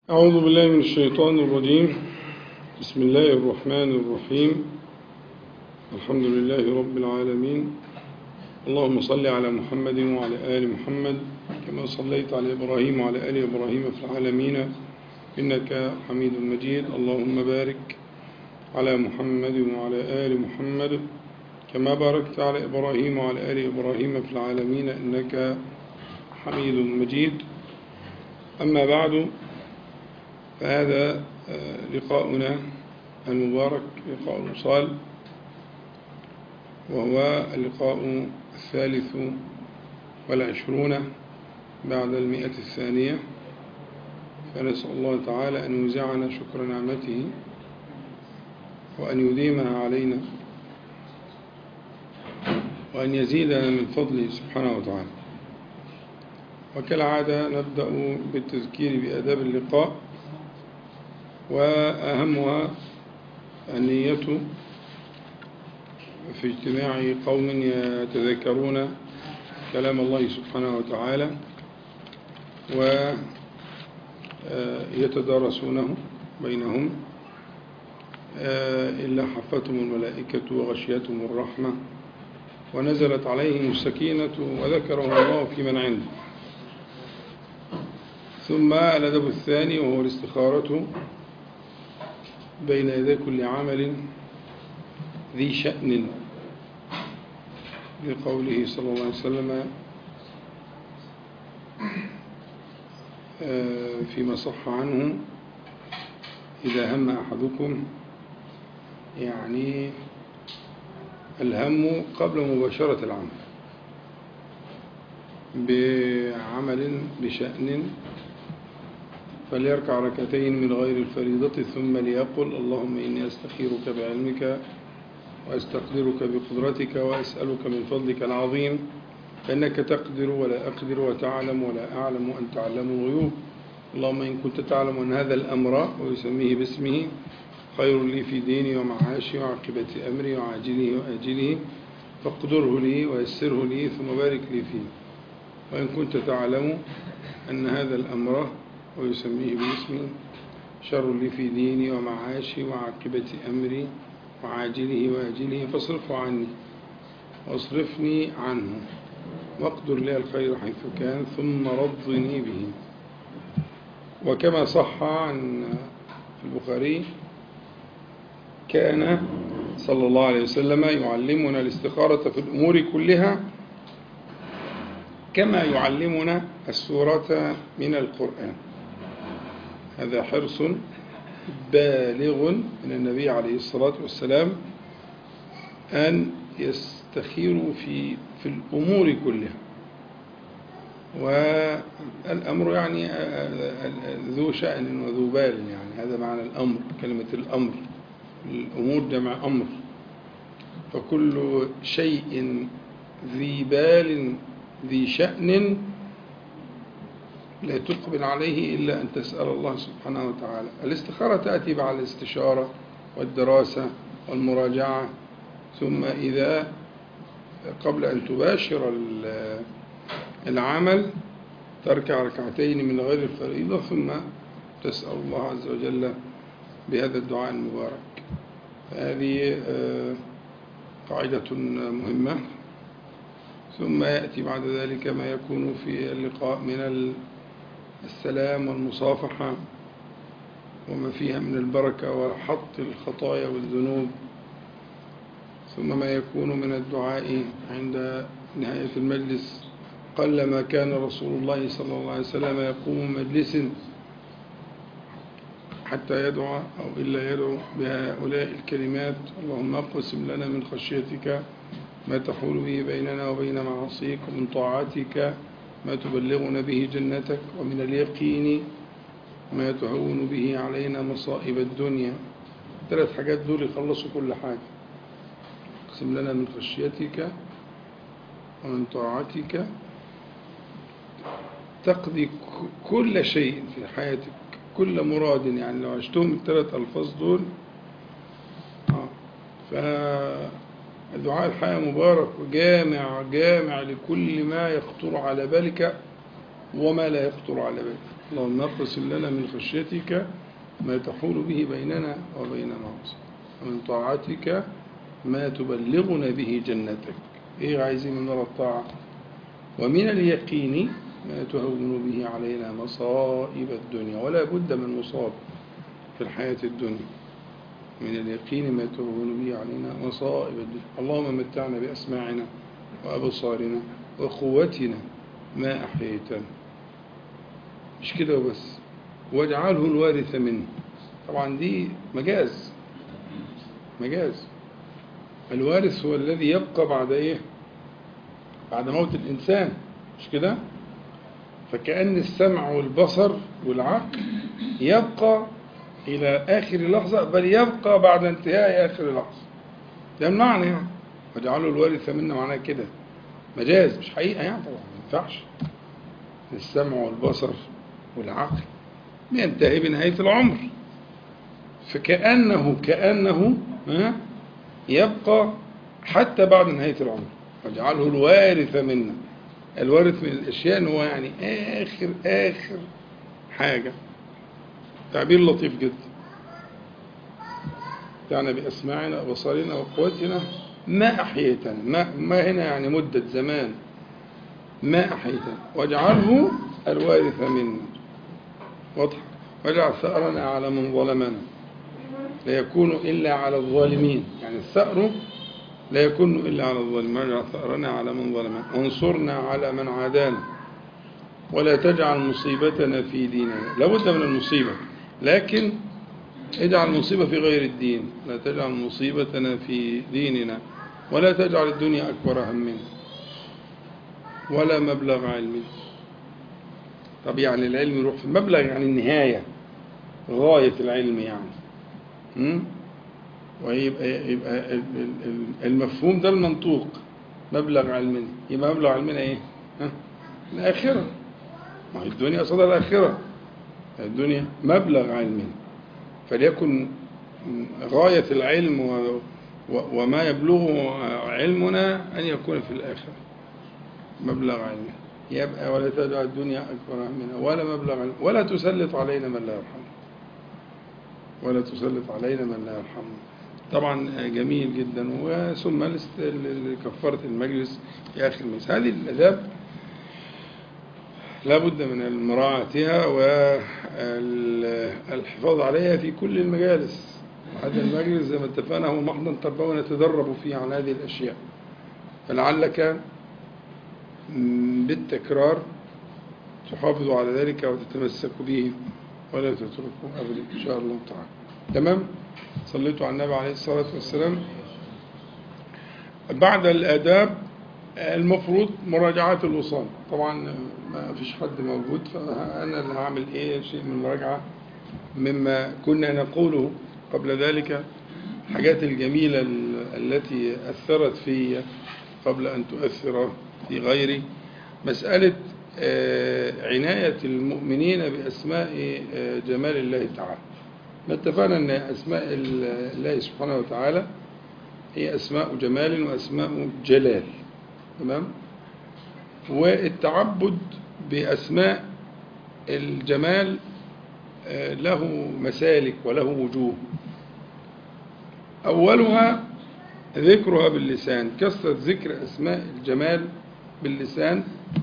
أعوذ بالله من الشيطان الرجيم بسم الله الرحمن الرحيم الحمد لله رب العالمين اللهم صل على محمد وعلى آل محمد كما صليت على إبراهيم وعلى آل إبراهيم في العالمين إنك حميد مجيد اللهم بارك على محمد وعلى آل محمد كما باركت على إبراهيم وعلى آل إبراهيم في العالمين إنك حميد مجيد أما بعد فهذا لقاؤنا المبارك لقاء الوصال وهو اللقاء الثالث والعشرون بعد المئة الثانية فنسأل الله تعالى أن يوزعنا شكر نعمته وأن يديمها علينا وأن يزيدنا من فضله سبحانه وتعالى وكالعادة نبدأ بالتذكير بآداب اللقاء وأهمها النية في اجتماع قوم يتذكرون كلام الله سبحانه وتعالى ويتدارسونه بينهم إلا حفتهم الملائكة وغشيتهم الرحمة ونزلت عليهم السكينة وذكرهم الله في من عنده ثم الأدب الثاني وهو الاستخارة بين يدي كل عمل ذي شأن لقوله صلى الله عليه وسلم فيما صح عنه إذا هم أحدكم يعني الهم قبل مباشرة العمل بعمل بشأن فليركع ركعتين من غير الفريضة ثم ليقل اللهم إني أستخيرك بعلمك وأستقدرك بقدرتك وأسألك من فضلك العظيم فإنك تقدر ولا أقدر وتعلم ولا أعلم وأنت تعلم الغيوب اللهم إن كنت تعلم أن هذا الأمر ويسميه باسمه خير لي في ديني ومعاشي وعاقبة أمري وعاجله وآجله فاقدره لي ويسره لي ثم بارك لي فيه وإن كنت تعلم أن هذا الأمر ويسميه باسمه شر لي في ديني ومعاشي وعاقبة أمري وعاجله وآجله فاصرفه عني واصرفني عنه واقدر لي الخير حيث كان ثم رضني به وكما صح عن في البخاري كان صلى الله عليه وسلم يعلمنا الاستخارة في الأمور كلها كما يعلمنا السورة من القرآن هذا حرص بالغ من النبي عليه الصلاة والسلام أن يستخيروا في في الأمور كلها والأمر يعني ذو شأن وذو بال يعني هذا معنى الأمر كلمة الأمر الأمور جمع أمر فكل شيء ذي بال ذي شأن لا تقبل عليه إلا أن تسأل الله سبحانه وتعالى الاستخارة تأتي بعد الاستشارة والدراسة والمراجعة ثم إذا قبل أن تباشر العمل تركع ركعتين من غير الفريضة ثم تسأل الله عز وجل بهذا الدعاء المبارك هذه قاعدة مهمة ثم يأتي بعد ذلك ما يكون في اللقاء من السلام والمصافحة وما فيها من البركة وحط الخطايا والذنوب ثم ما يكون من الدعاء عند نهاية المجلس قلما كان رسول الله صلى الله عليه وسلم يقوم مجلس حتى يدعو أو إلا يدعو بهؤلاء الكلمات اللهم اقسم لنا من خشيتك ما تحول به بيننا وبين معاصيك ومن طاعتك ما تبلغنا به جنتك ومن اليقين ما تهون به علينا مصائب الدنيا ثلاث حاجات دول يخلصوا كل حاجة اقسم لنا من خشيتك ومن طاعتك تقضي كل شيء في حياتك كل مراد يعني لو عشتهم الثلاث ألفاظ دول فدعاء الحياة مبارك وجامع جامع لكل ما يخطر على بالك وما لا يخطر على بالك اللهم اقسم لنا من خشيتك ما تحول به بيننا وبين معصيتك ومن طاعتك ما تبلغنا به جنتك إيه عايزين من وراء الطاعة ومن اليقين ما تهون به علينا مصائب الدنيا ولا بد من مصاب في الحياة الدنيا من اليقين ما تهون به علينا مصائب الدنيا اللهم متعنا بأسماعنا وأبصارنا وقوتنا ما أحييتنا مش كده وبس واجعله الوارث منه طبعا دي مجاز مجاز الوارث هو الذي يبقى بعد ايه بعد موت الانسان مش كده فكأن السمع والبصر والعقل يبقى إلى آخر لحظة بل يبقى بعد انتهاء آخر لحظة ده المعنى يعني واجعله الوارث منا معناه كده مجاز مش حقيقة يعني طبعا ما ينفعش السمع والبصر والعقل ينتهي بنهاية العمر فكأنه كأنه ها يبقى حتى بعد نهاية العمر واجعله الوارث منا الوارث من الأشياء إن هو يعني آخر آخر حاجة تعبير لطيف جدا يعني بأسماعنا وبصرنا وقوتنا ما أحييتنا ما, ما هنا يعني مدة زمان ما أحييتنا واجعله الوارث منا واضح واجعل ثأرنا على من ظلمنا لا يكون إلا على الظالمين يعني الثأر لا يكون إلا على الظالمين واجعل ثأرنا على من ظلمنا وانصرنا على من عادانا ولا تجعل مصيبتنا في ديننا لابد من المصيبة لكن اجعل مصيبة في غير الدين لا تجعل مصيبتنا في ديننا ولا تجعل الدنيا أكبر همنا ولا مبلغ علمنا طب يعني العلم يروح في المبلغ يعني النهاية غاية العلم يعني م? ويبقى يبقى المفهوم ده المنطوق مبلغ علمنا يبقى مبلغ علمنا ايه؟ ها؟ الآخرة ما هي الدنيا قصدها الآخرة الدنيا مبلغ علمنا فليكن غاية العلم و وما يبلغه علمنا أن يكون في الآخرة مبلغ علمنا يبقى ولا تدع الدنيا أكبر همنا ولا مبلغ علم ولا تسلط علينا من لا يرحمنا ولا تسلط علينا من لا يرحمنا طبعا جميل جدا وثم كفارة المجلس في آخر المجلس هذه الأداب لا بد من مراعاتها والحفاظ عليها في كل المجالس هذا المجلس زي ما اتفقنا هو محضن تربوي نتدرب فيه عن هذه الأشياء فلعلك بالتكرار تحافظ على ذلك وتتمسك به ولا تتركه أبدا إن شاء الله تعالى تمام صليتوا على النبي عليه الصلاة والسلام بعد الآداب المفروض مراجعة الوصال طبعا ما فيش حد موجود فأنا اللي هعمل إيه شيء من المراجعة مما كنا نقوله قبل ذلك الحاجات الجميلة التي أثرت في قبل أن تؤثر في غيري مسألة عناية المؤمنين بأسماء جمال الله تعالى ما اتفقنا أن أسماء الله سبحانه وتعالى هي أسماء جمال وأسماء جلال تمام والتعبد بأسماء الجمال له مسالك وله وجوه أولها ذكرها باللسان كثرة ذكر أسماء الجمال باللسان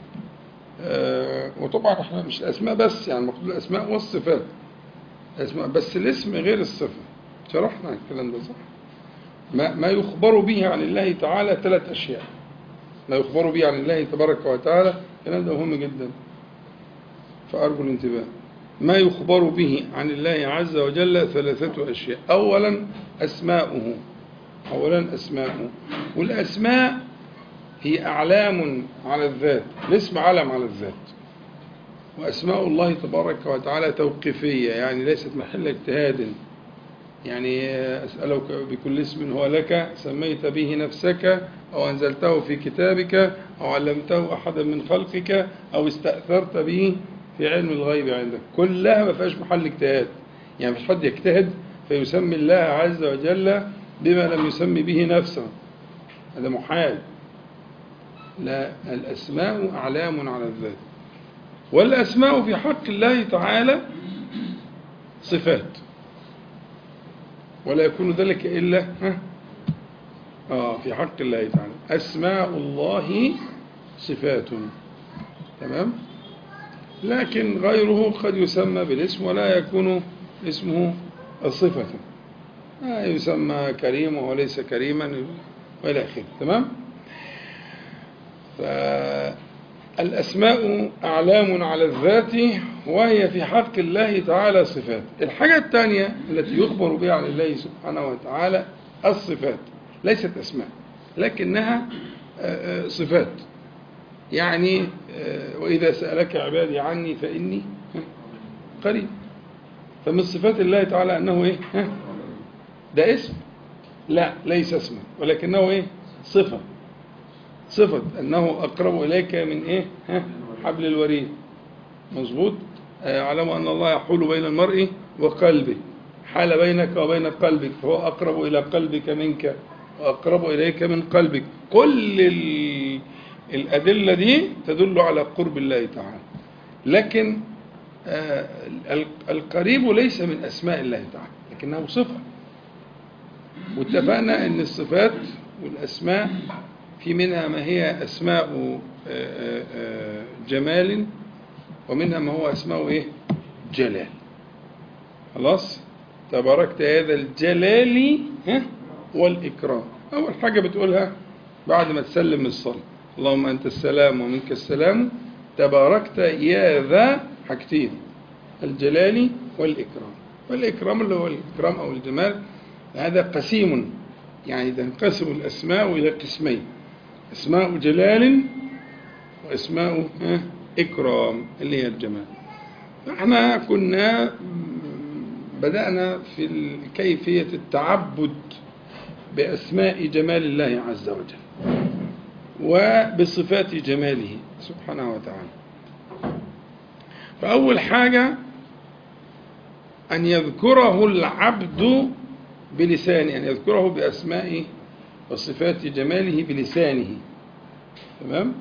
وطبعا احنا مش الأسماء بس يعني المقصود الأسماء والصفات أسماء بس الاسم غير الصفة شرحنا الكلام ده صح ما, ما يخبر به عن الله تعالى ثلاث أشياء ما يخبر به عن الله تبارك وتعالى الكلام ده مهم جدا فأرجو الانتباه ما يخبر به عن الله عز وجل ثلاثة أشياء أولا أسماؤه أولا أسماؤه والأسماء هي أعلام على الذات الاسم علم على الذات وأسماء الله تبارك وتعالى توقيفية يعني ليست محل اجتهاد يعني أسألك بكل اسم هو لك سميت به نفسك أو أنزلته في كتابك أو علمته أحدا من خلقك أو استأثرت به في علم الغيب عندك كلها ما فيهاش محل اجتهاد يعني مش حد يجتهد فيسمي الله عز وجل بما لم يسمي به نفسه هذا محال لا الأسماء أعلام على الذات والأسماء في حق الله تعالى صفات ولا يكون ذلك إلا ها آه في حق الله تعالى أسماء الله صفات تمام لكن غيره قد يسمى بالاسم ولا يكون اسمه صفة آه يسمى كريم وهو ليس كريما وإلى آخره تمام فالأسماء أعلام على الذات وهي في حق الله تعالى صفات الحاجة الثانية التي يخبر بها عن الله سبحانه وتعالى الصفات ليست أسماء لكنها صفات يعني وإذا سألك عبادي عني فإني قريب فمن صفات الله تعالى أنه إيه ده اسم لا ليس اسما ولكنه إيه صفة صفة أنه أقرب إليك من إيه ها حبل الوريد مظبوط أعلم أن الله يحول بين المرء وقلبه حال بينك وبين قلبك فهو أقرب إلى قلبك منك وأقرب إليك من قلبك كل الأدلة دي تدل على قرب الله تعالى لكن القريب ليس من أسماء الله تعالى لكنه صفة واتفقنا أن الصفات والأسماء في منها ما هي أسماء جمال ومنها ما هو أسماء إيه؟ جلال خلاص تباركت هذا الجلال والإكرام أول حاجة بتقولها بعد ما تسلم من الصلاة اللهم أنت السلام ومنك السلام تباركت يا ذا حاجتين الجلال والإكرام والإكرام اللي هو الإكرام أو الجمال هذا قسيم يعني تنقسم الأسماء إلى قسمين أسماء جلال وأسماء إكرام اللي هي الجمال احنا كنا بدأنا في كيفية التعبد بأسماء جمال الله عز وجل وبصفات جماله سبحانه وتعالى فأول حاجة أن يذكره العبد بلسانه أن يذكره بأسمائه وصفات جماله بلسانه تمام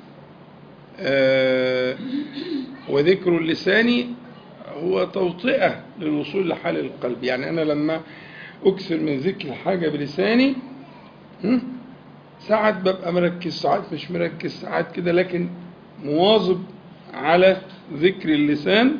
آه وذكر اللسان هو توطئة للوصول لحال القلب يعني أنا لما أكثر من ذكر الحاجة بلساني ساعات ببقى مركز ساعات مش مركز ساعات كده لكن مواظب على ذكر اللسان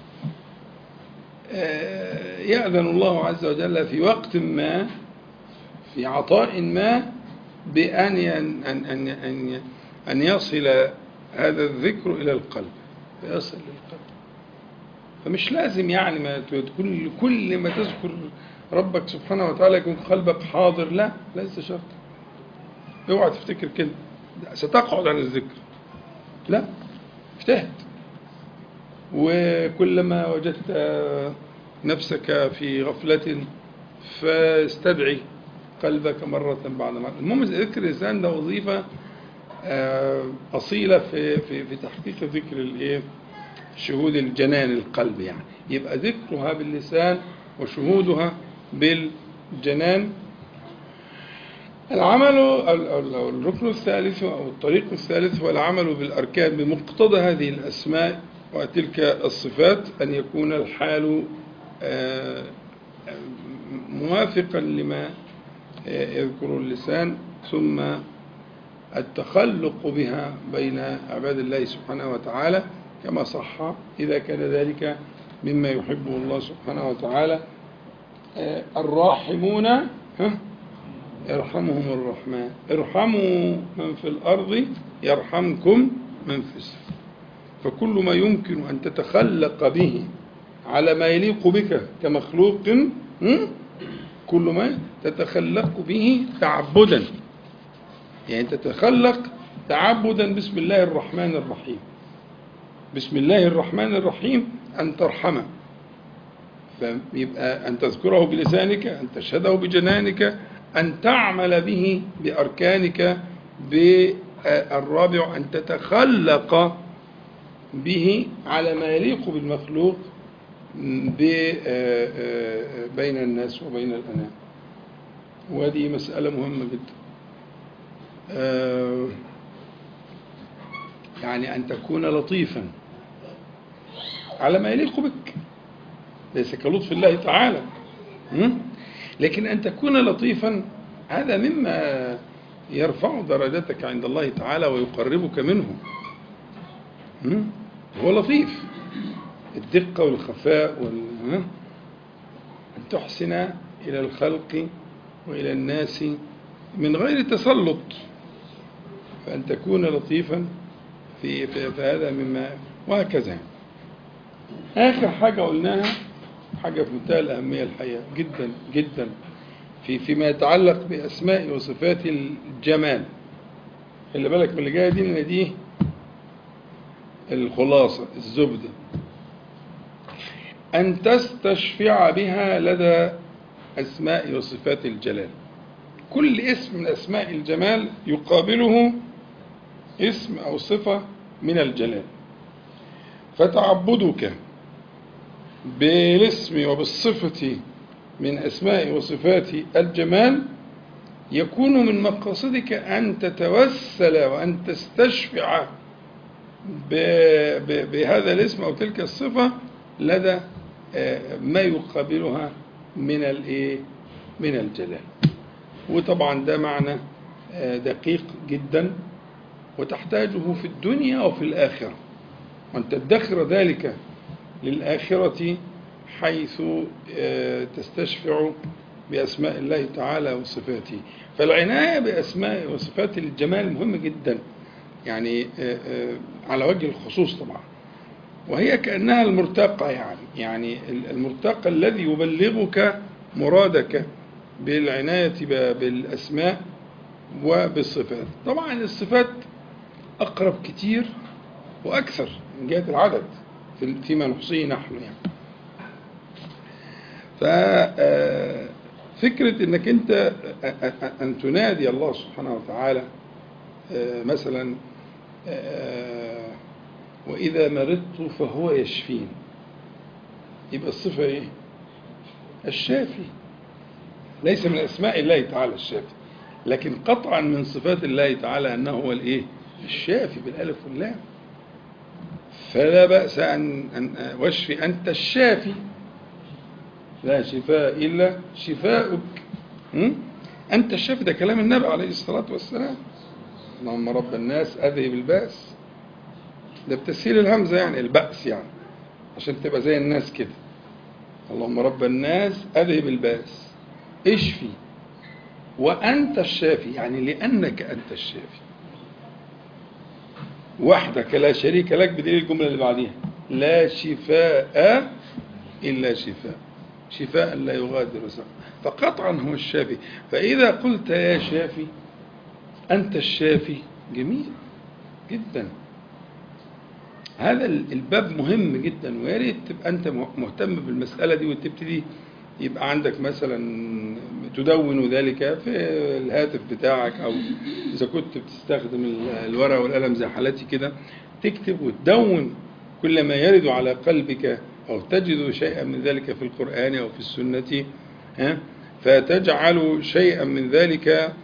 يأذن الله عز وجل في وقت ما في عطاء ما بأن أن أن أن أن يصل هذا الذكر إلى القلب فيصل للقلب فمش لازم يعني ما كل كل ما تذكر ربك سبحانه وتعالى يكون قلبك حاضر لا ليس شرط اوعى تفتكر كده ستقعد عن الذكر لا اجتهد وكلما وجدت نفسك في غفلة فاستدعي قلبك مرة بعد مرة المهم ذكر اللسان ده وظيفة أصيلة في في في تحقيق ذكر الإيه شهود الجنان القلب يعني يبقى ذكرها باللسان وشهودها بالجنان العمل الركن الثالث أو الطريق الثالث هو العمل بالأركان بمقتضى هذه الأسماء وتلك الصفات أن يكون الحال موافقا لما يذكر اللسان ثم التخلق بها بين عباد الله سبحانه وتعالى كما صح إذا كان ذلك مما يحبه الله سبحانه وتعالى الراحمون يرحمهم الرحمن ارحموا من في الأرض يرحمكم من في السماء فكل ما يمكن أن تتخلق به على ما يليق بك كمخلوق كل ما تتخلق به تعبدا يعني تتخلق تعبدا بسم الله الرحمن الرحيم بسم الله الرحمن الرحيم أن ترحمه فيبقى أن تذكره بلسانك أن تشهده بجنانك أن تعمل به بأركانك بالرابع أن تتخلق به على ما يليق بالمخلوق بين الناس وبين الأنام وهذه مسألة مهمة جدا يعني أن تكون لطيفا على ما يليق بك ليس كلطف الله تعالى م? لكن أن تكون لطيفا هذا مما يرفع درجتك عند الله تعالى ويقربك منه م? هو لطيف الدقة والخفاء وال... ها؟ أن تحسن إلى الخلق وإلى الناس من غير تسلط فأن تكون لطيفا في, في, في هذا مما وهكذا آخر حاجة قلناها حاجة في منتهى الأهمية الحقيقة جدا جدا في فيما يتعلق بأسماء وصفات الجمال خلي بالك من اللي جاية دي لأن دي الخلاصة الزبدة أن تستشفع بها لدى أسماء وصفات الجلال كل اسم من أسماء الجمال يقابله اسم أو صفة من الجلال فتعبدك بالاسم وبالصفة من أسماء وصفات الجمال يكون من مقاصدك أن تتوسل وأن تستشفع بهذا الاسم أو تلك الصفة لدى ما يقابلها من الايه من الجلال وطبعا ده معنى دقيق جدا وتحتاجه في الدنيا وفي الآخرة وأن تدخر ذلك للآخرة حيث تستشفع بأسماء الله تعالى وصفاته فالعناية بأسماء وصفات الجمال مهم جدا يعني على وجه الخصوص طبعا وهي كأنها المرتقى يعني يعني المرتقى الذي يبلغك مرادك بالعناية بالأسماء وبالصفات طبعا الصفات أقرب كتير وأكثر من جهة العدد فيما نحصيه نحن يعني ففكرة انك انت ان تنادي الله سبحانه وتعالى مثلا وإذا مرضت فهو يشفين يبقى الصفة إيه؟ الشافي ليس من أسماء الله تعالى الشافي لكن قطعا من صفات الله تعالى أنه هو الإيه؟ الشافي بالألف واللام فلا بأس أن, أن واشفي أنت الشافي لا شفاء إلا شفاؤك أنت الشافي ده كلام النبي عليه الصلاة والسلام اللهم رب الناس أذهب الباس ده بتسهيل الهمزة يعني البأس يعني عشان تبقى زي الناس كده اللهم رب الناس أذهب الباس اشفي وأنت الشافي يعني لأنك أنت الشافي وحدك لا شريك لك بدليل الجملة اللي بعديها لا شفاء إلا شفاء شفاء لا يغادر سقما فقطعا هو الشافي فإذا قلت يا شافي أنت الشافي جميل جدا هذا الباب مهم جدا ويا ريت تبقى انت مهتم بالمساله دي وتبتدي يبقى عندك مثلا تدون ذلك في الهاتف بتاعك او اذا كنت بتستخدم الورقه والقلم زي حالتي كده تكتب وتدون كل ما يرد على قلبك او تجد شيئا من ذلك في القران او في السنه ها فتجعل شيئا من ذلك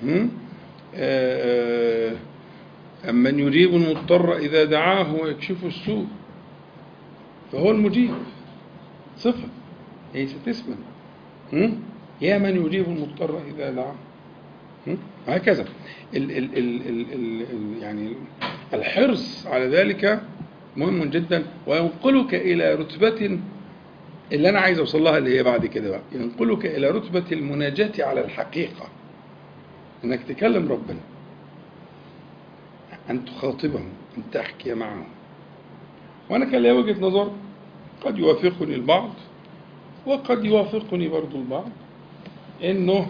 أمن يجيب المضطر إذا دعاه ويكشف السوء فهو المجيب صفة ليست اسما يا من يجيب المضطر إذا دعاه وهكذا ال ال ال ال ال يعني الحرص على ذلك مهم جدا وينقلك إلى رتبة اللي أنا عايز أوصل لها اللي هي بعد كده بقى ينقلك إلى رتبة المناجاة على الحقيقة إنك تكلم ربنا أن تخاطبه أن تحكي معه وأنا كان لي وجهة نظر قد يوافقني البعض وقد يوافقني برضو البعض إنه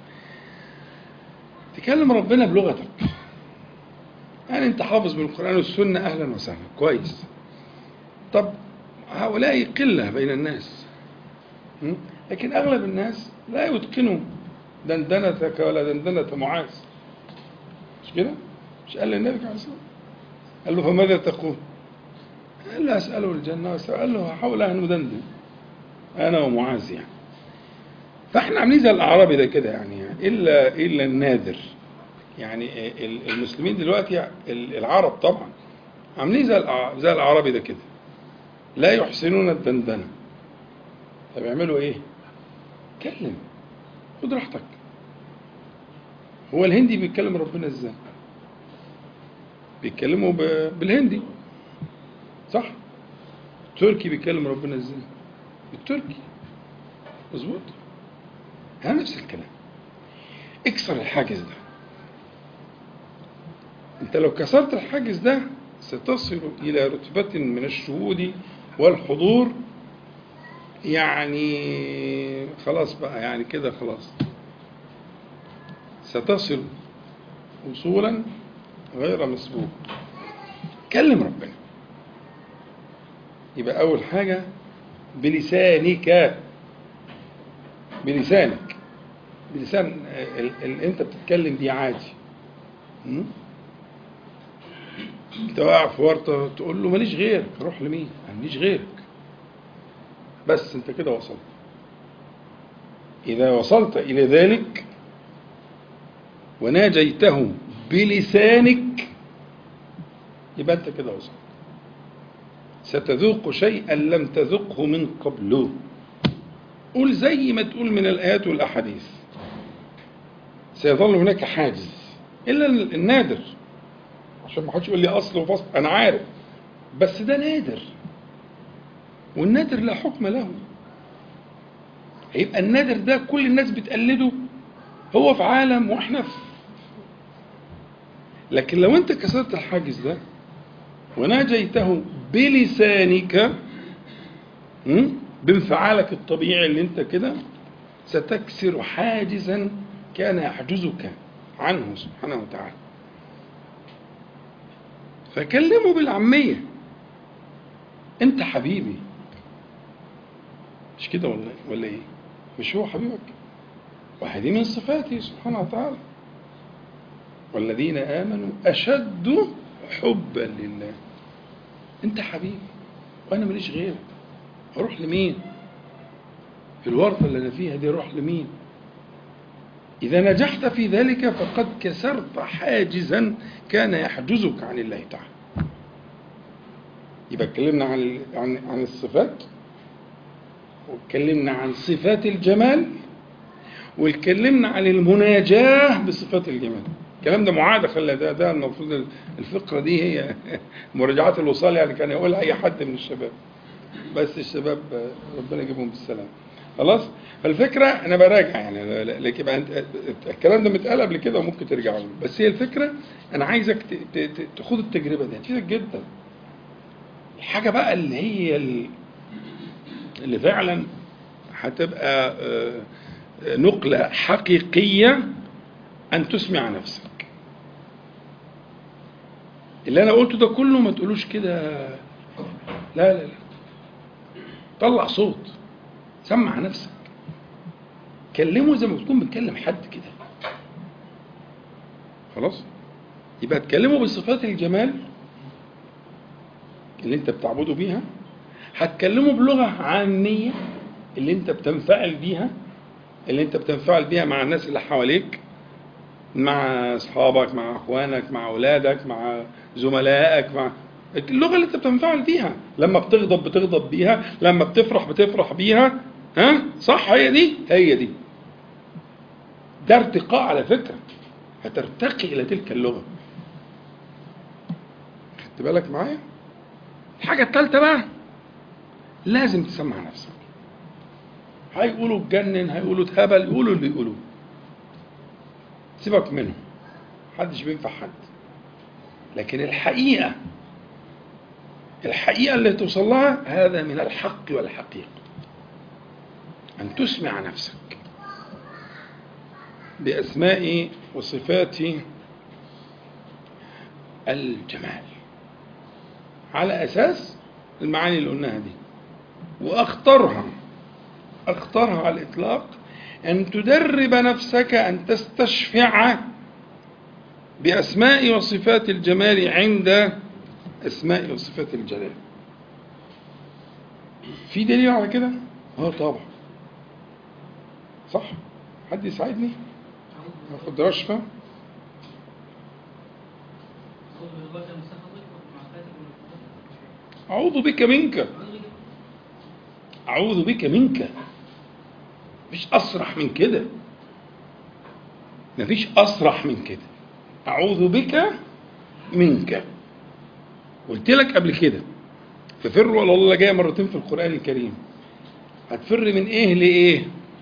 تكلم ربنا بلغتك يعني أنت حافظ بالقرآن والسنة أهلا وسهلا كويس طب هؤلاء قلة بين الناس لكن أغلب الناس لا يتقنوا دندنتك ولا دندنة معاذ مش كده؟ مش قال للنبي عليه الصلاة قال له فماذا تقول؟ قال له أسأله الجنة قال له هحاول أن ندندن أنا ومعاذ يعني فاحنا عاملين زي الأعرابي ده كده يعني, يعني إلا إلا النادر يعني المسلمين دلوقتي العرب طبعا عاملين زي زي الأعرابي ده كده لا يحسنون الدندنة طب يعملوا ايه اتكلم خد راحتك هو الهندي بيتكلم ربنا ازاي بيتكلموا ب- بالهندي صح تركي بيتكلم ربنا ازاي بالتركي مظبوط ها نفس الكلام اكسر الحاجز ده انت لو كسرت الحاجز ده ستصل الى رتبة من الشهود والحضور يعني خلاص بقى يعني كده خلاص ستصل وصولا غير مسبوق كلم ربنا يبقى أول حاجة بلسانك بلسانك بلسان ال- ال- انت بتتكلم دي عادي م? انت واقع في ورطه تقول له ماليش غيرك روح لمين؟ ماليش غيرك بس انت كده وصلت اذا وصلت الى ذلك وناجيته بلسانك يبقى انت كده وصلت ستذوق شيئا لم تذقه من قبل قول زي ما تقول من الآيات والأحاديث سيظل هناك حاجز إلا النادر عشان ما حدش يقول لي أصل وفصل أنا عارف بس ده نادر والنادر لا حكم له هيبقى النادر ده كل الناس بتقلده هو في عالم واحنا في لكن لو انت كسرت الحاجز ده وناجيته بلسانك م? بانفعالك الطبيعي اللي انت كده ستكسر حاجزا كان يحجزك عنه سبحانه وتعالى فكلمه بالعامية انت حبيبي مش كده ولا ولا ايه مش هو حبيبك وهذه من صفاته سبحانه وتعالى والذين آمنوا أشد حبا لله انت حبيبي وانا ماليش غيرك اروح لمين في الورطة اللي انا فيها دي اروح لمين اذا نجحت في ذلك فقد كسرت حاجزا كان يحجزك عن الله تعالى يبقى اتكلمنا عن عن عن الصفات واتكلمنا عن صفات الجمال واتكلمنا عن المناجاة بصفات الجمال الكلام ده معاد خلي ده ده المفروض الفقرة دي هي مراجعات الوصال يعني كان يقولها أي حد من الشباب بس الشباب ربنا يجيبهم بالسلامة خلاص فالفكرة أنا براجع يعني لكن يبقى أنت الكلام ده متقال قبل كده وممكن ترجع له بس هي الفكرة أنا عايزك ت- ت- ت- تخوض التجربة دي هتفيدك جدا الحاجة بقى اللي هي ال- اللي فعلا هتبقى آه، آه، نقلة حقيقية أن تسمع نفسك اللي أنا قلته ده كله ما تقولوش كده لا لا لا طلع صوت سمع نفسك كلمه زي ما بتكون بتكلم حد كده خلاص يبقى تكلمه بصفات الجمال اللي انت بتعبده بيها هتكلمه بلغة عامية اللي انت بتنفعل بيها اللي انت بتنفعل بيها مع الناس اللي حواليك مع اصحابك مع اخوانك مع اولادك مع زملائك مع اللغه اللي انت بتنفعل بيها لما بتغضب بتغضب بيها لما بتفرح بتفرح بيها ها صح هي دي هي دي ده ارتقاء على فكره هترتقي الى تلك اللغه خدت بالك معايا الحاجه الثالثه بقى لازم تسمع نفسك هيقولوا اتجنن هيقولوا اتهبل يقولوا اللي يقولوه سيبك منهم محدش بينفع حد لكن الحقيقة الحقيقة اللي توصل لها هذا من الحق والحقيقة أن تسمع نفسك بأسماء وصفات الجمال على أساس المعاني اللي قلناها دي وأخطرها أخطرها على الإطلاق أن تدرب نفسك أن تستشفع بأسماء وصفات الجمال عند أسماء وصفات الجلال في دليل على كده؟ اه طبعا صح؟ حد يساعدني؟ اخد رشفة أعوذ بك منك أعوذ بك منك مفيش أصرح من كده مفيش أصرح من كده أعوذ بك منك قلت لك قبل كده ففر ولا الله جايه مرتين في القرآن الكريم هتفر من إيه لإيه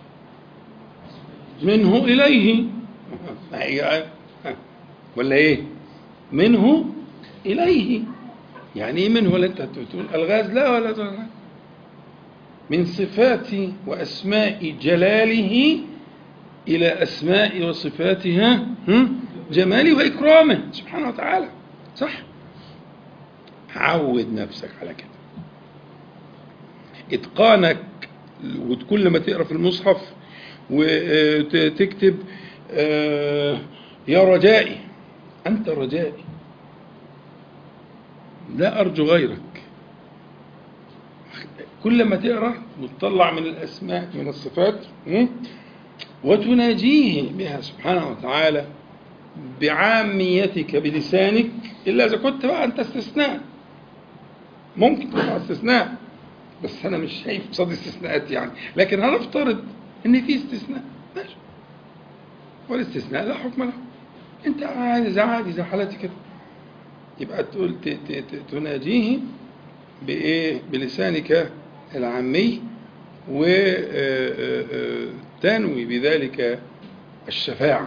منه إليه ولا إيه منه إليه يعني إيه منه ولا أنت تقول ألغاز لا ولا لا من صفات وأسماء جلاله إلى أسماء وصفاتها جماله وإكرامه سبحانه وتعالى صح عود نفسك على كده إتقانك وكل ما تقرأ في المصحف وتكتب يا رجائي أنت رجائي لا أرجو غيرك كل ما تقرأ وتطلع من الأسماء من الصفات وتناجيه بها سبحانه وتعالى بعاميتك بلسانك إلا إذا كنت بقى أنت استثناء ممكن تبقى استثناء بس أنا مش شايف قصاد استثناءات يعني لكن هنفترض إن في استثناء ماشي والاستثناء لا حكم له أنت عادي زي عادي زي حالتي كده يبقى تقول تناجيه بإيه بلسانك العامي وتنوي بذلك الشفاعة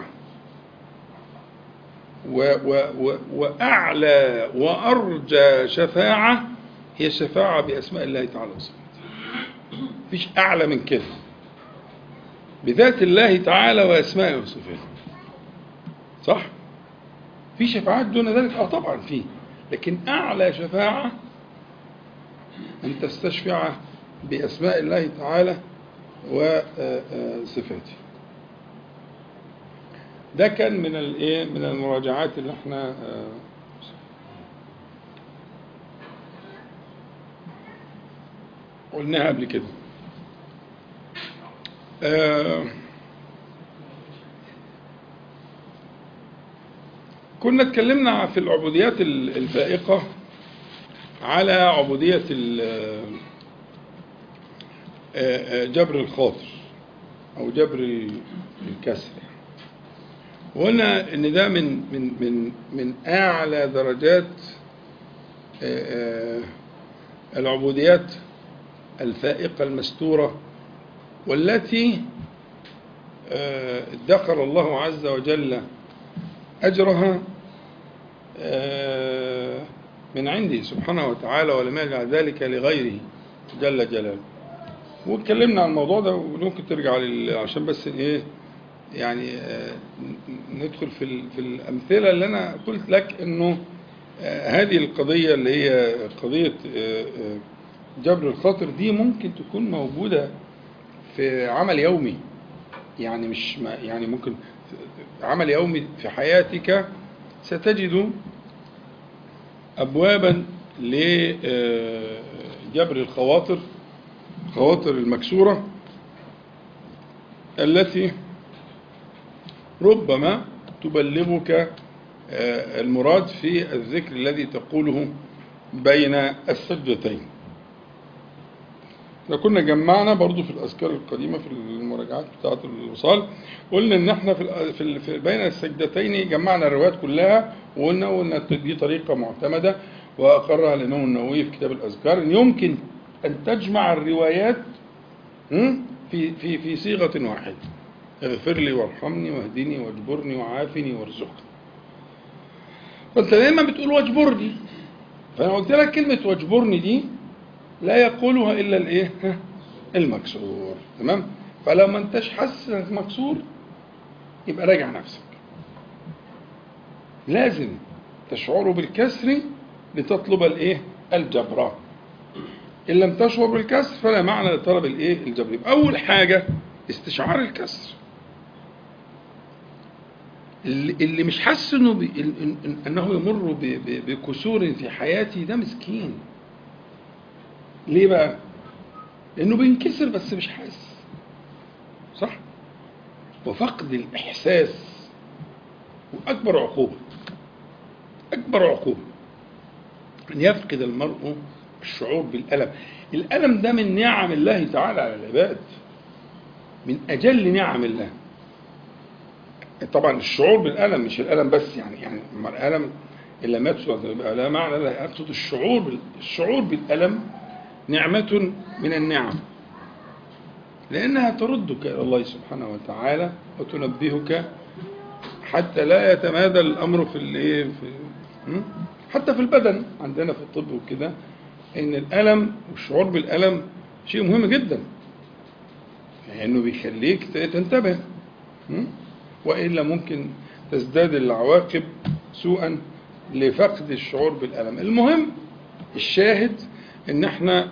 و و و وأعلى وأرجى شفاعة هي الشفاعة بأسماء الله تعالى وصفاته مفيش أعلى من كده بذات الله تعالى وأسمائه وصفاته صح؟ في شفاعات دون ذلك اه طبعا في لكن اعلى شفاعه ان تستشفع باسماء الله تعالى وصفاته ده كان من الايه من المراجعات اللي احنا قلناها قبل كده كنا اتكلمنا في العبوديات الفائقة على عبودية جبر الخاطر أو جبر الكسر وقلنا إن ده من من من من أعلى درجات العبوديات الفائقة المستورة والتي ادخر الله عز وجل أجرها من عنده سبحانه وتعالى ولم يجعل ذلك لغيره جل جلاله واتكلمنا عن الموضوع ده وممكن ترجع عشان بس ايه يعني ندخل في في الامثله اللي انا قلت لك انه هذه القضيه اللي هي قضيه جبر الخاطر دي ممكن تكون موجوده في عمل يومي يعني مش يعني ممكن عمل يومي في حياتك ستجد أبوابا لجبر الخواطر الخواطر المكسورة التي ربما تبلغك المراد في الذكر الذي تقوله بين السجدتين احنا كنا جمعنا برضو في الأذكار القديمة في المراجعات بتاعة الوصال قلنا إن احنا في, في, في بين السجدتين جمعنا الروايات كلها وقلنا إن دي طريقة معتمدة وأقرها الإمام النووي في كتاب الأذكار إن يمكن أن تجمع الروايات في في في صيغة واحدة اغفر لي وارحمني واهدني واجبرني وعافني وارزقني فأنت دايما بتقول واجبرني فأنا قلت لك كلمة واجبرني دي لا يقولها إلا الإيه؟ المكسور تمام؟ فلو ما انتش حاسس انك مكسور يبقى راجع نفسك لازم تشعر بالكسر لتطلب الايه الجبر ان لم تشعر بالكسر فلا معنى لطلب الايه الجبر يبقى اول حاجه استشعار الكسر اللي مش حاسس انه بي انه يمر بكسور في حياتي ده مسكين ليه بقى لانه بينكسر بس مش حاسس صح وفقد الاحساس واكبر عقوبه اكبر عقوبه ان يفقد المرء الشعور بالالم الألم ده من نعم الله تعالى على العباد من أجل نعم الله طبعا الشعور بالألم مش الألم بس يعني يعني أما الألم إلا ما يقصد يبقى لا معنى لا أقصد الشعور بال- الشعور بالألم نعمة من النعم لأنها تردك إلى الله سبحانه وتعالى وتنبهك حتى لا يتمادى الأمر في الإيه في م? حتى في البدن عندنا في الطب وكده إن الألم والشعور بالألم شيء مهم جدا لأنه بيخليك تنتبه م? وإلا ممكن تزداد العواقب سوءا لفقد الشعور بالألم المهم الشاهد إن احنا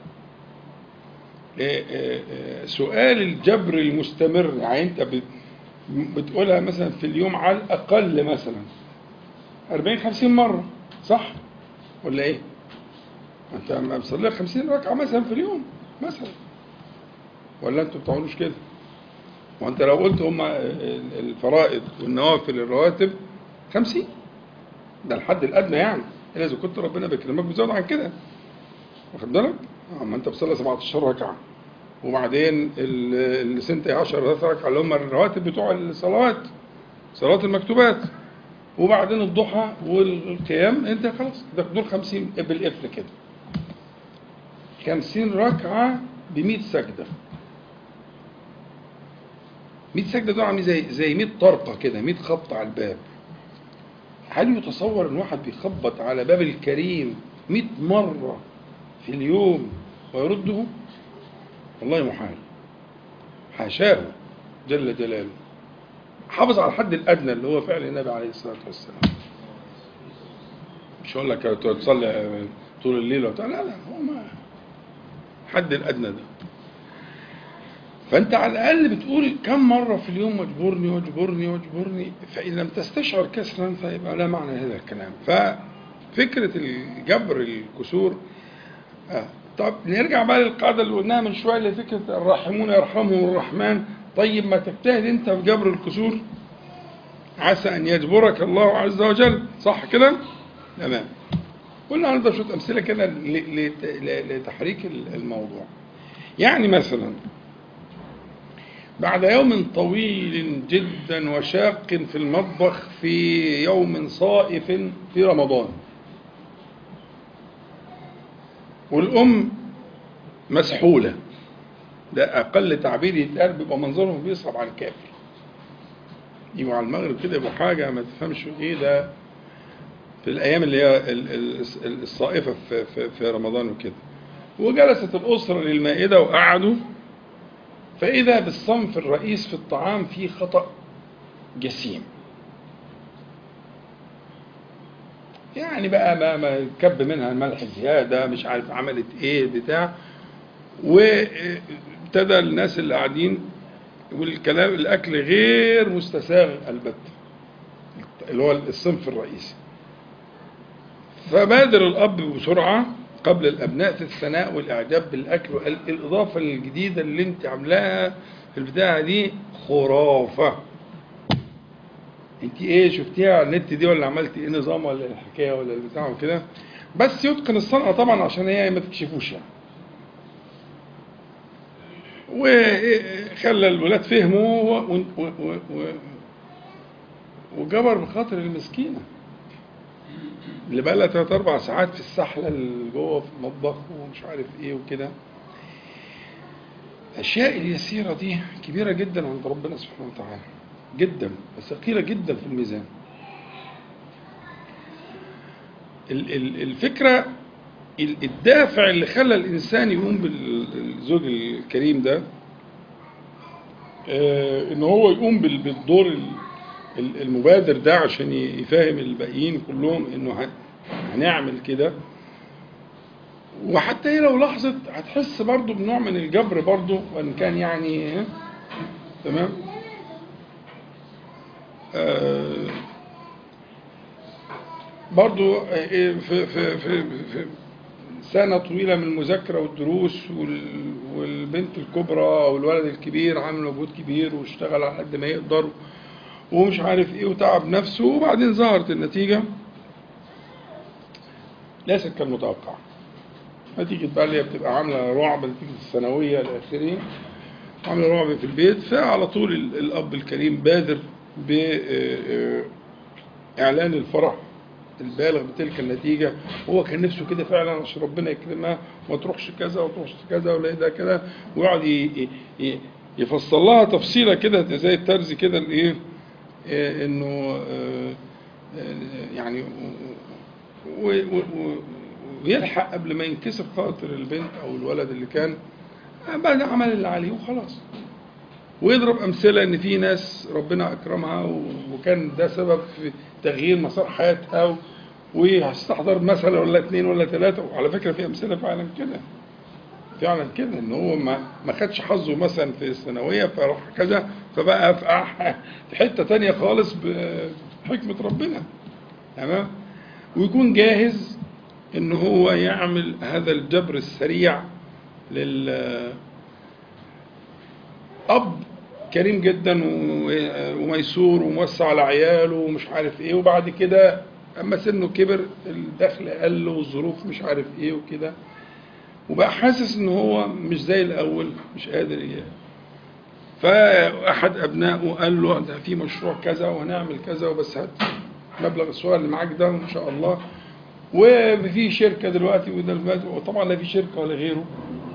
آه، آه، آه، سؤال الجبر المستمر يعني انت بت- بتقولها مثلا في اليوم على الاقل مثلا 40 50 مره صح ولا ايه انت ما بتصلي لك 50 ركعه مثلا في اليوم مثلا ولا انتوا بتعملوش كده وانت لو قلت هم الفرائض والنوافل الرواتب 50 ده الحد الادنى يعني الا اذا كنت ربنا بيكرمك بتزود عن كده واخد بالك؟ اه ما انت بتصلي 17 ركعه وبعدين ال- السنتي 10 ركعه اللي هم الرواتب بتوع الصلوات صلاه المكتوبات وبعدين الضحى والقيام انت خلاص ده دول 50 بالقفل كده 50 ركعه ب 100 سجده 100 سجده دول عاملين زي زي 100 طرقه كده 100 خبط على الباب هل يتصور ان واحد بيخبط على باب الكريم 100 مره في اليوم ويرده والله محال حاشاه جل جلاله حافظ على الحد الادنى اللي هو فعل النبي عليه الصلاه والسلام مش هقول لك تصلي طول الليل وبتاع لا لا هو ما الحد الادنى ده فانت على الاقل بتقول كم مره في اليوم واجبرني واجبرني واجبرني فان لم تستشعر كسرا فيبقى لا معنى هذا الكلام ففكره الجبر الكسور آه. طب نرجع بقى للقاعده اللي قلناها من شويه اللي فكره الراحمون يرحمهم الرحمن طيب ما تجتهد انت في جبر الكسور عسى ان يجبرك الله عز وجل صح كده تمام قلنا هنضرب شويه امثله كده ل- لت- ل- لتحريك الموضوع يعني مثلا بعد يوم طويل جدا وشاق في المطبخ في يوم صائف في رمضان والأم مسحولة ده أقل تعبير يتقال بيبقى منظرهم بيصعب على الكافر يبقوا على المغرب كده يبقوا حاجة ما تفهمش إيه ده في الأيام اللي هي ال- ال- الصائفة في, في, في رمضان وكده وجلست الأسرة للمائدة وقعدوا فإذا بالصنف الرئيس في الطعام فيه خطأ جسيم يعني بقى ما ما كب منها الملح زيادة مش عارف عملت ايه بتاع وابتدى الناس اللي قاعدين والكلام الاكل غير مستساغ البتة اللي هو الصنف الرئيسي فبادر الاب بسرعه قبل الابناء في الثناء والاعجاب بالاكل وقال الاضافه الجديده اللي انت عاملاها في البتاعه دي خرافه انت ايه شفتيها على النت دي ولا عملتي ايه نظام ولا الحكايه ولا البتاع وكده بس يتقن الصنعه طبعا عشان هي ما تكشفوش يعني وخلى الولاد فهموا و... و... و... و... وجبر بخاطر المسكينه اللي بقى لها ثلاث اربع ساعات في السحله اللي جوه في المطبخ ومش عارف ايه وكده الاشياء اليسيره دي كبيره جدا عند ربنا سبحانه وتعالى جدا ثقيله جدا في الميزان ال- ال- الفكره ال- الدافع اللي خلى الانسان يقوم بالزوج الكريم ده آه، ان هو يقوم بال- بالدور ال- ال- المبادر ده عشان ي- يفهم الباقيين كلهم انه ه- هنعمل كده وحتى هي لو لاحظت هتحس برضو بنوع من الجبر برضو وان كان يعني ها، تمام آه، برضو آه، في, في, في, في سنة طويلة من المذاكرة والدروس وال- والبنت الكبرى أو الولد الكبير عامل مجهود كبير واشتغل على قد ما يقدر ومش عارف ايه وتعب نفسه وبعدين ظهرت النتيجة ليست كالمتوقع نتيجة بقى اللي هي بتبقى عاملة رعب نتيجة الثانوية إلى آخره عاملة رعب في البيت فعلى طول ال- الأب الكريم بادر بإعلان الفرح البالغ بتلك النتيجة هو كان نفسه كده فعلا عشان ربنا يكرمها وما تروحش كذا وما تروحش كذا ولا ده كذا ويقعد ي- ي- ي- يفصل لها تفصيلة كده زي الترز كده الايه إيه انه آه، آه، يعني و- و- و- ويلحق قبل ما ينكسر خاطر البنت او الولد اللي كان بعد عمل اللي عليه وخلاص ويضرب امثله ان في ناس ربنا اكرمها و- وكان ده سبب في تغيير مسار حياتها و- ويستحضر مثلا ولا اثنين ولا ثلاثه وعلى فكره في امثله فعلا كده فعلا كده ان هو ما ما خدش حظه مثلا في الثانويه فراح كذا فبقى في أح- في حته تانية خالص بحكمه ربنا تمام ويكون جاهز ان هو يعمل هذا الجبر السريع لل اب كريم جدا و- وميسور وموسع على عياله ومش عارف ايه وبعد كده اما سنه كبر الدخل قل والظروف مش عارف ايه وكده وبقى حاسس ان هو مش زي الاول مش قادر ايه فاحد ابنائه قال له ده في مشروع كذا وهنعمل كذا وبس هات مبلغ الصغير اللي معاك ده وان شاء الله وفي شركه دلوقتي وده دلوقتي وطبعا لا في شركه ولا غيره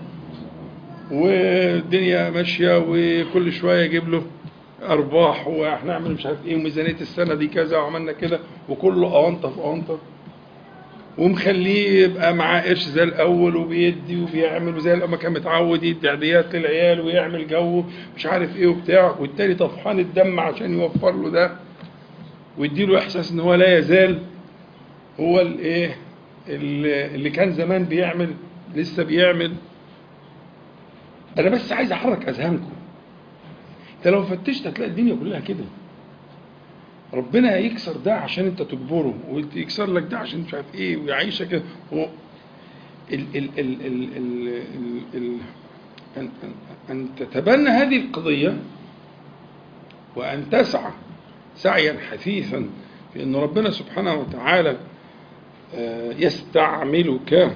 والدنيا ماشيه وكل شويه يجيب له ارباح وهنعمل مش عارف ايه وميزانيه السنه دي كذا وعملنا كده وكله اونطه في اونطه ومخليه يبقى معاه قرش زي الاول وبيدي وبيعمل وزي ما كان متعود يدي عيديات للعيال ويعمل جو مش عارف ايه وبتاع والتاني طفحان الدم عشان يوفر له ده ويديله احساس ان هو لا يزال هو الايه اللي اللي كان زمان بيعمل لسه بيعمل انا بس عايز احرك اذهانكم انت لو فتشت هتلاقي الدنيا كلها كده ربنا يكسر ده عشان انت تجبره ويكسر لك ده عشان مش عارف ايه ويعيشك كده هو ال ال ال ال ال ال ال أن, أن, أن تتبنى هذه القضية وأن تسعى سعيا حثيثا في أن ربنا سبحانه وتعالى آه، يستعملك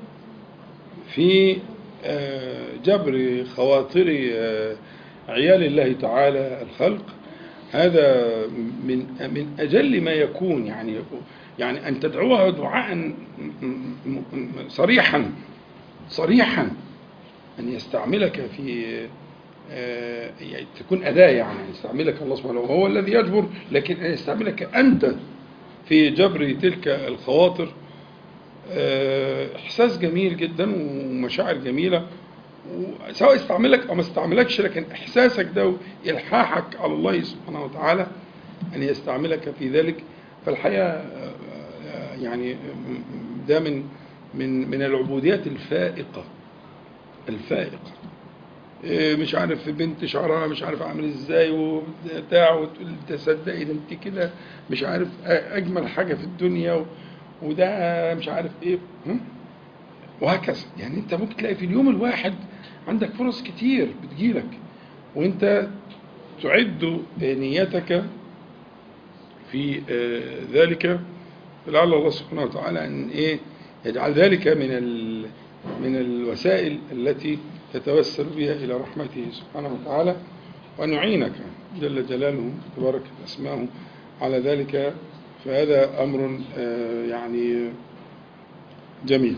في آه، جبر خواطر آه، عيال الله تعالى الخلق هذا من من اجل ما يكون يعني يعني ان تدعوها دعاء م- م- م- صريحا صريحا ان يستعملك في آه، يعني تكون اداه يعني يستعملك الله سبحانه وهو الذي يجبر لكن ان يستعملك انت في جبر تلك الخواطر آه، احساس جميل جدا ومشاعر جميله سواء استعملك او ما استعملكش لكن احساسك ده والحاحك على الله سبحانه وتعالى ان يستعملك في ذلك فالحقيقه آه، آه، يعني ده من من من العبوديات الفائقه الفائقه إيه مش عارف بنت شعرها مش عارف عامل ازاي وبتاع وتقول تصدقي ده انت كده مش عارف اجمل حاجه في الدنيا و- وده مش عارف ايه هم؟ وهكذا يعني انت ممكن تلاقي في اليوم الواحد عندك فرص كتير بتجيلك وانت تعد نيتك في آه، ذلك لعل الله سبحانه وتعالى ان ايه يجعل ذلك من ال من الوسائل التي تتوسل بها الى رحمته سبحانه وتعالى وان يعينك جل جلاله تبارك اسماؤه على ذلك فهذا امر آه، يعني جميل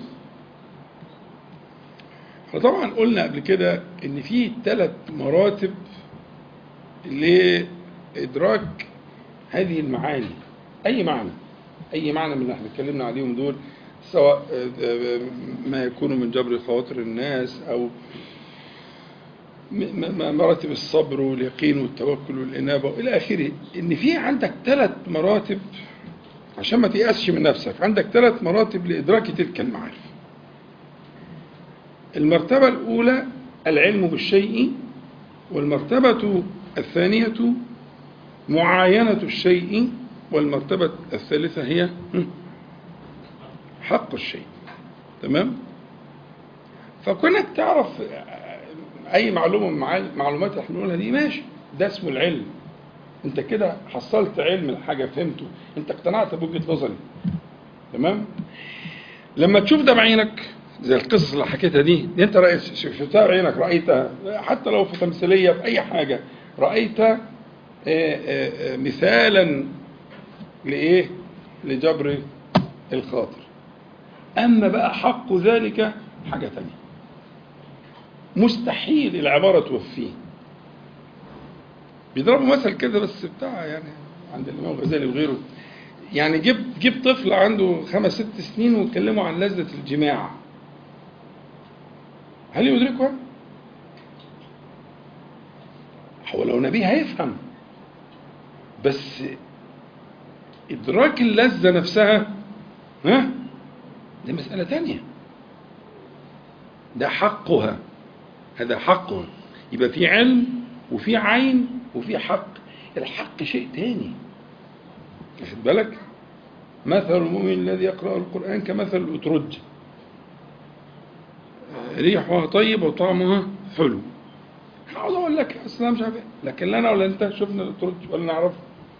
احنا طبعا قلنا قبل كده ان في ثلاث مراتب لادراك هذه المعاني اي معنى اي معنى من اللي احنا اتكلمنا عليهم دول سواء آه، ما يكون من جبر خواطر الناس او م- م- مراتب الصبر واليقين والتوكل والانابه والى اخره ان في عندك ثلاث مراتب عشان ما تيأسش من نفسك عندك ثلاث مراتب لادراك تلك المعارف المرتبة الأولى العلم بالشيء والمرتبة الثانية معاينة الشيء والمرتبة الثالثة هي حق الشيء تمام فكونك تعرف أي معلومة من معال- معلومات اللي احنا بنقولها دي ماشي ده اسمه العلم انت كده حصلت علم الحاجة فهمته انت اقتنعت بوجهة نظري تمام لما تشوف ده بعينك زي القصص اللي حكيتها دي دي انت رأيت شفتها بعينك رأيتها حتى لو في تمثيلية في أي حاجة رأيت آه، آه، آه، مثالا لإيه؟ لجبر الخاطر أما بقى حق ذلك حاجة تانية مستحيل العبارة توفيه بيضربوا مثل كده بس بتاع يعني عند الإمام الغزالي وغيره يعني جيب جيب طفل عنده خمس ست سنين وتكلموا عن لذة الجماع هل يدركها؟ هو لو نبي هيفهم بس إدراك اللذة نفسها ها دي مسألة تانية ده حقها هذا حقها يبقى في علم وفي عين وفي حق الحق شيء تاني واخد بالك مثل المؤمن الذي يقرأ القرآن كمثل الأترج ريحها طيب وطعمها حلو هقعد اقول لك اصل انا مش عارف إيه. لكن لا انا ولا انت شفنا الاترج ولا نعرفه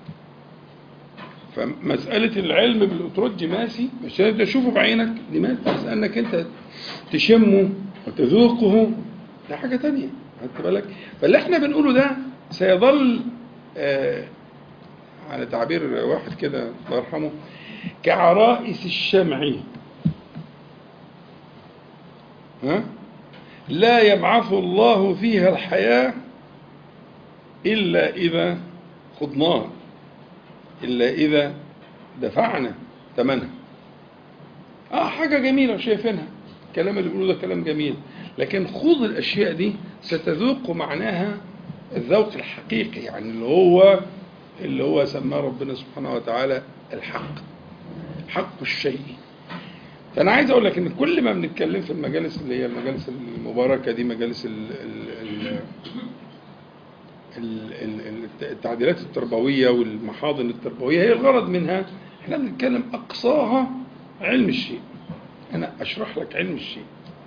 فمسألة العلم بالأترج ماشي مش انت تشوفه بعينك دي ماشي بس انك انت تشمه وتذوقه ده حاجة تانية خدت بالك فاللي احنا بنقوله ده سيظل آه على تعبير واحد كده الله يرحمه كعرائس الشمع ها لا يبعث الله فيها الحياة إلا إذا خضناها إلا إذا دفعنا ثمنها آه حاجة جميلة شايفينها الكلام اللي بيقولوه ده كلام جميل لكن خوض الأشياء دي ستذوق معناها الذوق الحقيقي يعني اللي هو اللي هو سماه ربنا سبحانه وتعالى الحق حق الشيء فأنا عايز أقول لك إن كل ما بنتكلم في المجالس اللي هي المجالس المباركة دي مجالس ال ال ال ال التعديلات التربوية والمحاضن التربوية هي الغرض منها احنا بنتكلم أقصاها علم الشيء أنا أشرح لك علم الشيء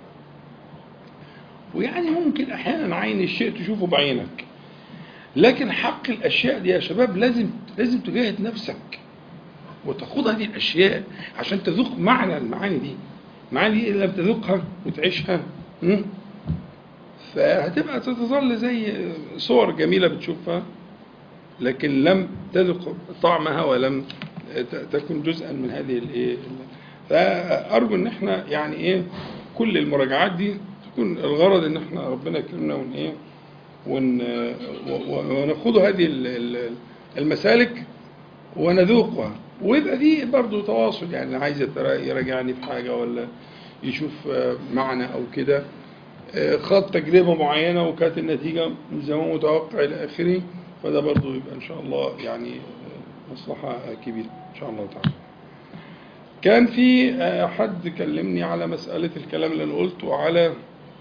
ويعني ممكن أحيانا عين الشيء تشوفه بعينك لكن حق الأشياء دي يا شباب لازم لازم تجاهد نفسك وتخوض هذه الأشياء عشان تذوق معنى المعاني دي المعاني دي إن لم تذوقها وتعيشها م? فهتبقى تتظل زي صور جميلة بتشوفها لكن لم تذق طعمها ولم تكن جزءا من هذه الايه فأرجو إن احنا يعني إيه كل المراجعات دي تكون الغرض إن احنا ربنا يكرمنا ون إيه ون ونخوض هذه المسالك ونذوقها ويبقى دي برضه تواصل يعني عايز يراجعني في حاجة ولا يشوف معنى أو كده خاض تجربة معينة وكانت النتيجة زي ما متوقع إلى آخره فده برضه يبقى إن شاء الله يعني مصلحة كبيرة إن شاء الله تعالى كان في حد كلمني على مسألة الكلام اللي أنا قلته على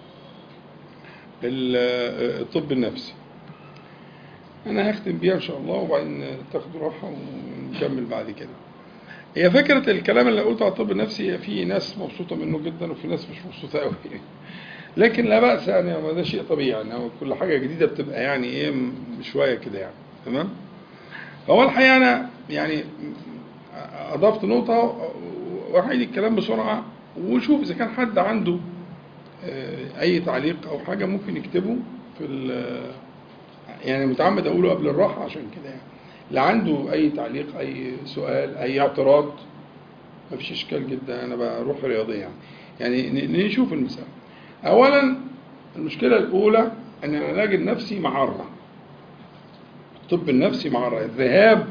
الطب النفسي أنا هختم بيها إن شاء الله وبعدين تاخدوا راحة ونكمل بعد كده هي فكرة الكلام اللي قلته على الطب النفسي في ناس مبسوطة منه جدا وفي ناس مش مبسوطة قوي لكن لا بأس يعني ده شيء طبيعي يعني كل حاجة جديدة بتبقى يعني إيه شوية كده يعني تمام هو الحقيقة أنا يعني أضفت نقطة وهعيد الكلام بسرعة وشوف إذا كان حد عنده أي تعليق أو حاجة ممكن يكتبه في يعني متعمد أقوله قبل الراحة عشان كده يعني اللي عنده أي تعليق أي سؤال أي اعتراض مفيش إشكال جدا أنا بروح رياضية يعني يعني نشوف المسألة أولا المشكلة الأولى أن العلاج النفسي معرة الطب النفسي معرة الذهاب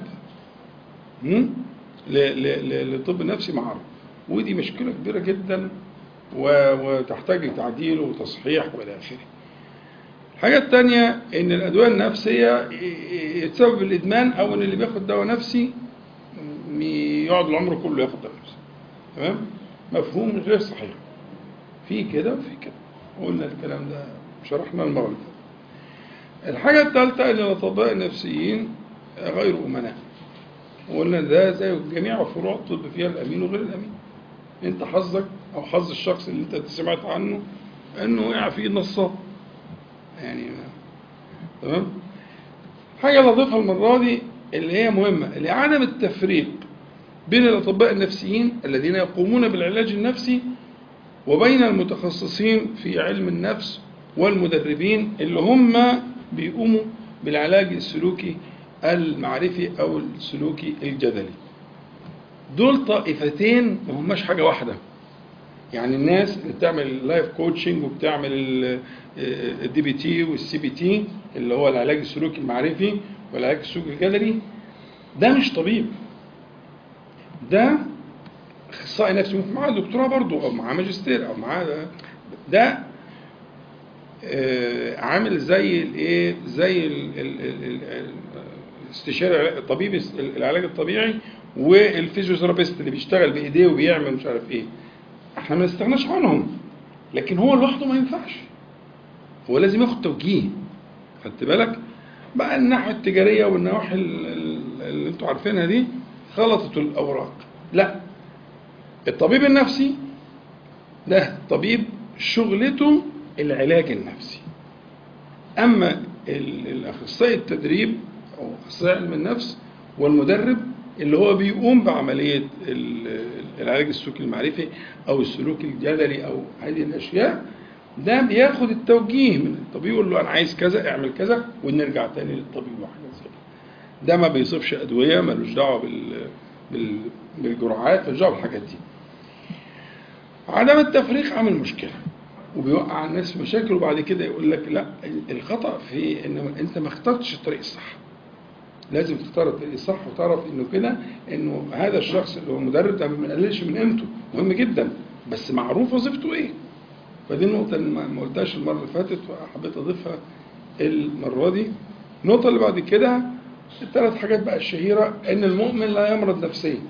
للطب النفسي معرة ودي مشكلة كبيرة جدا وتحتاج لتعديل وتصحيح والى اخره. الحاجة الثانية إن الأدوية النفسية يتسبب الإدمان أو إن اللي بياخد دواء نفسي يقعد العمر كله ياخد دواء نفسي. تمام؟ مفهوم غير صحيح. في كده وفي كده. قلنا الكلام ده شرحنا المرة اللي فاتت. الحاجة الثالثة إن الأطباء النفسيين غير أمناء. وقلنا ده زي جميع فروع الطب فيها الأمين وغير الأمين. أنت حظك أو حظ الشخص اللي أنت سمعت عنه إنه وقع فيه نصاب. يعني تمام؟ حاجة لطيفة المرة دي اللي هي مهمة اللي عدم التفريق بين الأطباء النفسيين الذين يقومون بالعلاج النفسي وبين المتخصصين في علم النفس والمدربين اللي هم بيقوموا بالعلاج السلوكي المعرفي أو السلوكي الجدلي دول طائفتين ما هماش حاجة واحدة يعني الناس اللي بتعمل لايف كوتشنج وبتعمل الدي بي تي والسي بي تي اللي هو العلاج السلوكي المعرفي والعلاج السلوكي الجدلي ده مش طبيب ده اخصائي نفسي ممكن معاه دكتوراه برضه او معاه ماجستير او معاه ده, ده آه، عامل زي الايه زي ال- ال- ال- ال- استشاري الطبيب العلاج الطبيعي والفيزيوثيرابيست اللي بيشتغل بايديه وبيعمل مش عارف ايه احنا ما نستغناش عنهم لكن هو لوحده ما ينفعش هو لازم ياخد توجيه خدت بالك بقى الناحيه التجاريه والنواحي ال- ال- اللي انتوا عارفينها دي خلطت الاوراق لا الطبيب النفسي ده طبيب شغلته العلاج النفسي اما ال- الاخصائي التدريب او اخصائي علم النفس والمدرب اللي هو بيقوم بعمليه ال- العلاج السلوكي المعرفي او السلوك الجدلي او هذه الاشياء ده بياخد التوجيه من الطبيب يقول له انا عايز كذا اعمل كذا ونرجع تاني للطبيب وحاجه زي كده ده ما بيصفش ادويه ملوش دعوه بال بال- بالجرعات ملوش دعوه بالحاجات دي عدم التفريق عامل مشكله وبيوقع الناس في مشاكل وبعد كده يقول لك لا الخطا في ان انت ما اخترتش الطريق الصح لازم تختار الطريق الصح وتعرف انه كده انه هذا الشخص اللي هو مدرب ده ما بنقللش من قيمته مهم جدا بس معروف وظيفته ايه فدي النقطة اللي ما ما قلتهاش المرة اللي فاتت وحبيت أضيفها المرة دي النقطة اللي بعد كده الثلاث حاجات بقى الشهيرة إن المؤمن لا يمرض نفسيا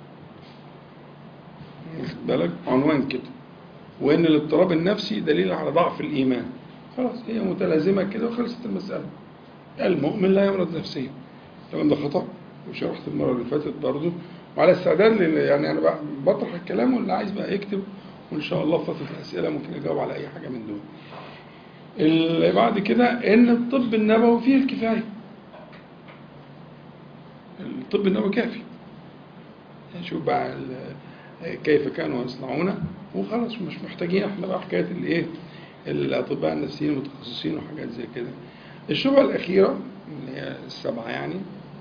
واخد بالك عنوان كده وإن الاضطراب النفسي دليل على ضعف الإيمان خلاص هي متلازمة كده وخلصت المسألة المؤمن لا يمرض نفسيا الكلام ده خطأ وشرحت المرة اللي فاتت برضه وعلى استعداد لل- يعني أنا بقى بطرح الكلام واللي عايز بقى يكتب وإن شاء الله في فترة الأسئلة ممكن أجاوب على أي حاجة من دول. اللي بعد كده إن الطب النبوي فيه الكفاية. الطب النبوي كافي. يعني شوف بقى ال- كيف كانوا يصنعون وخلاص مش محتاجين احنا بقى حكايه الايه الاطباء النفسيين المتخصصين وحاجات زي كده. الشبهه الاخيره اللي هي السبعه يعني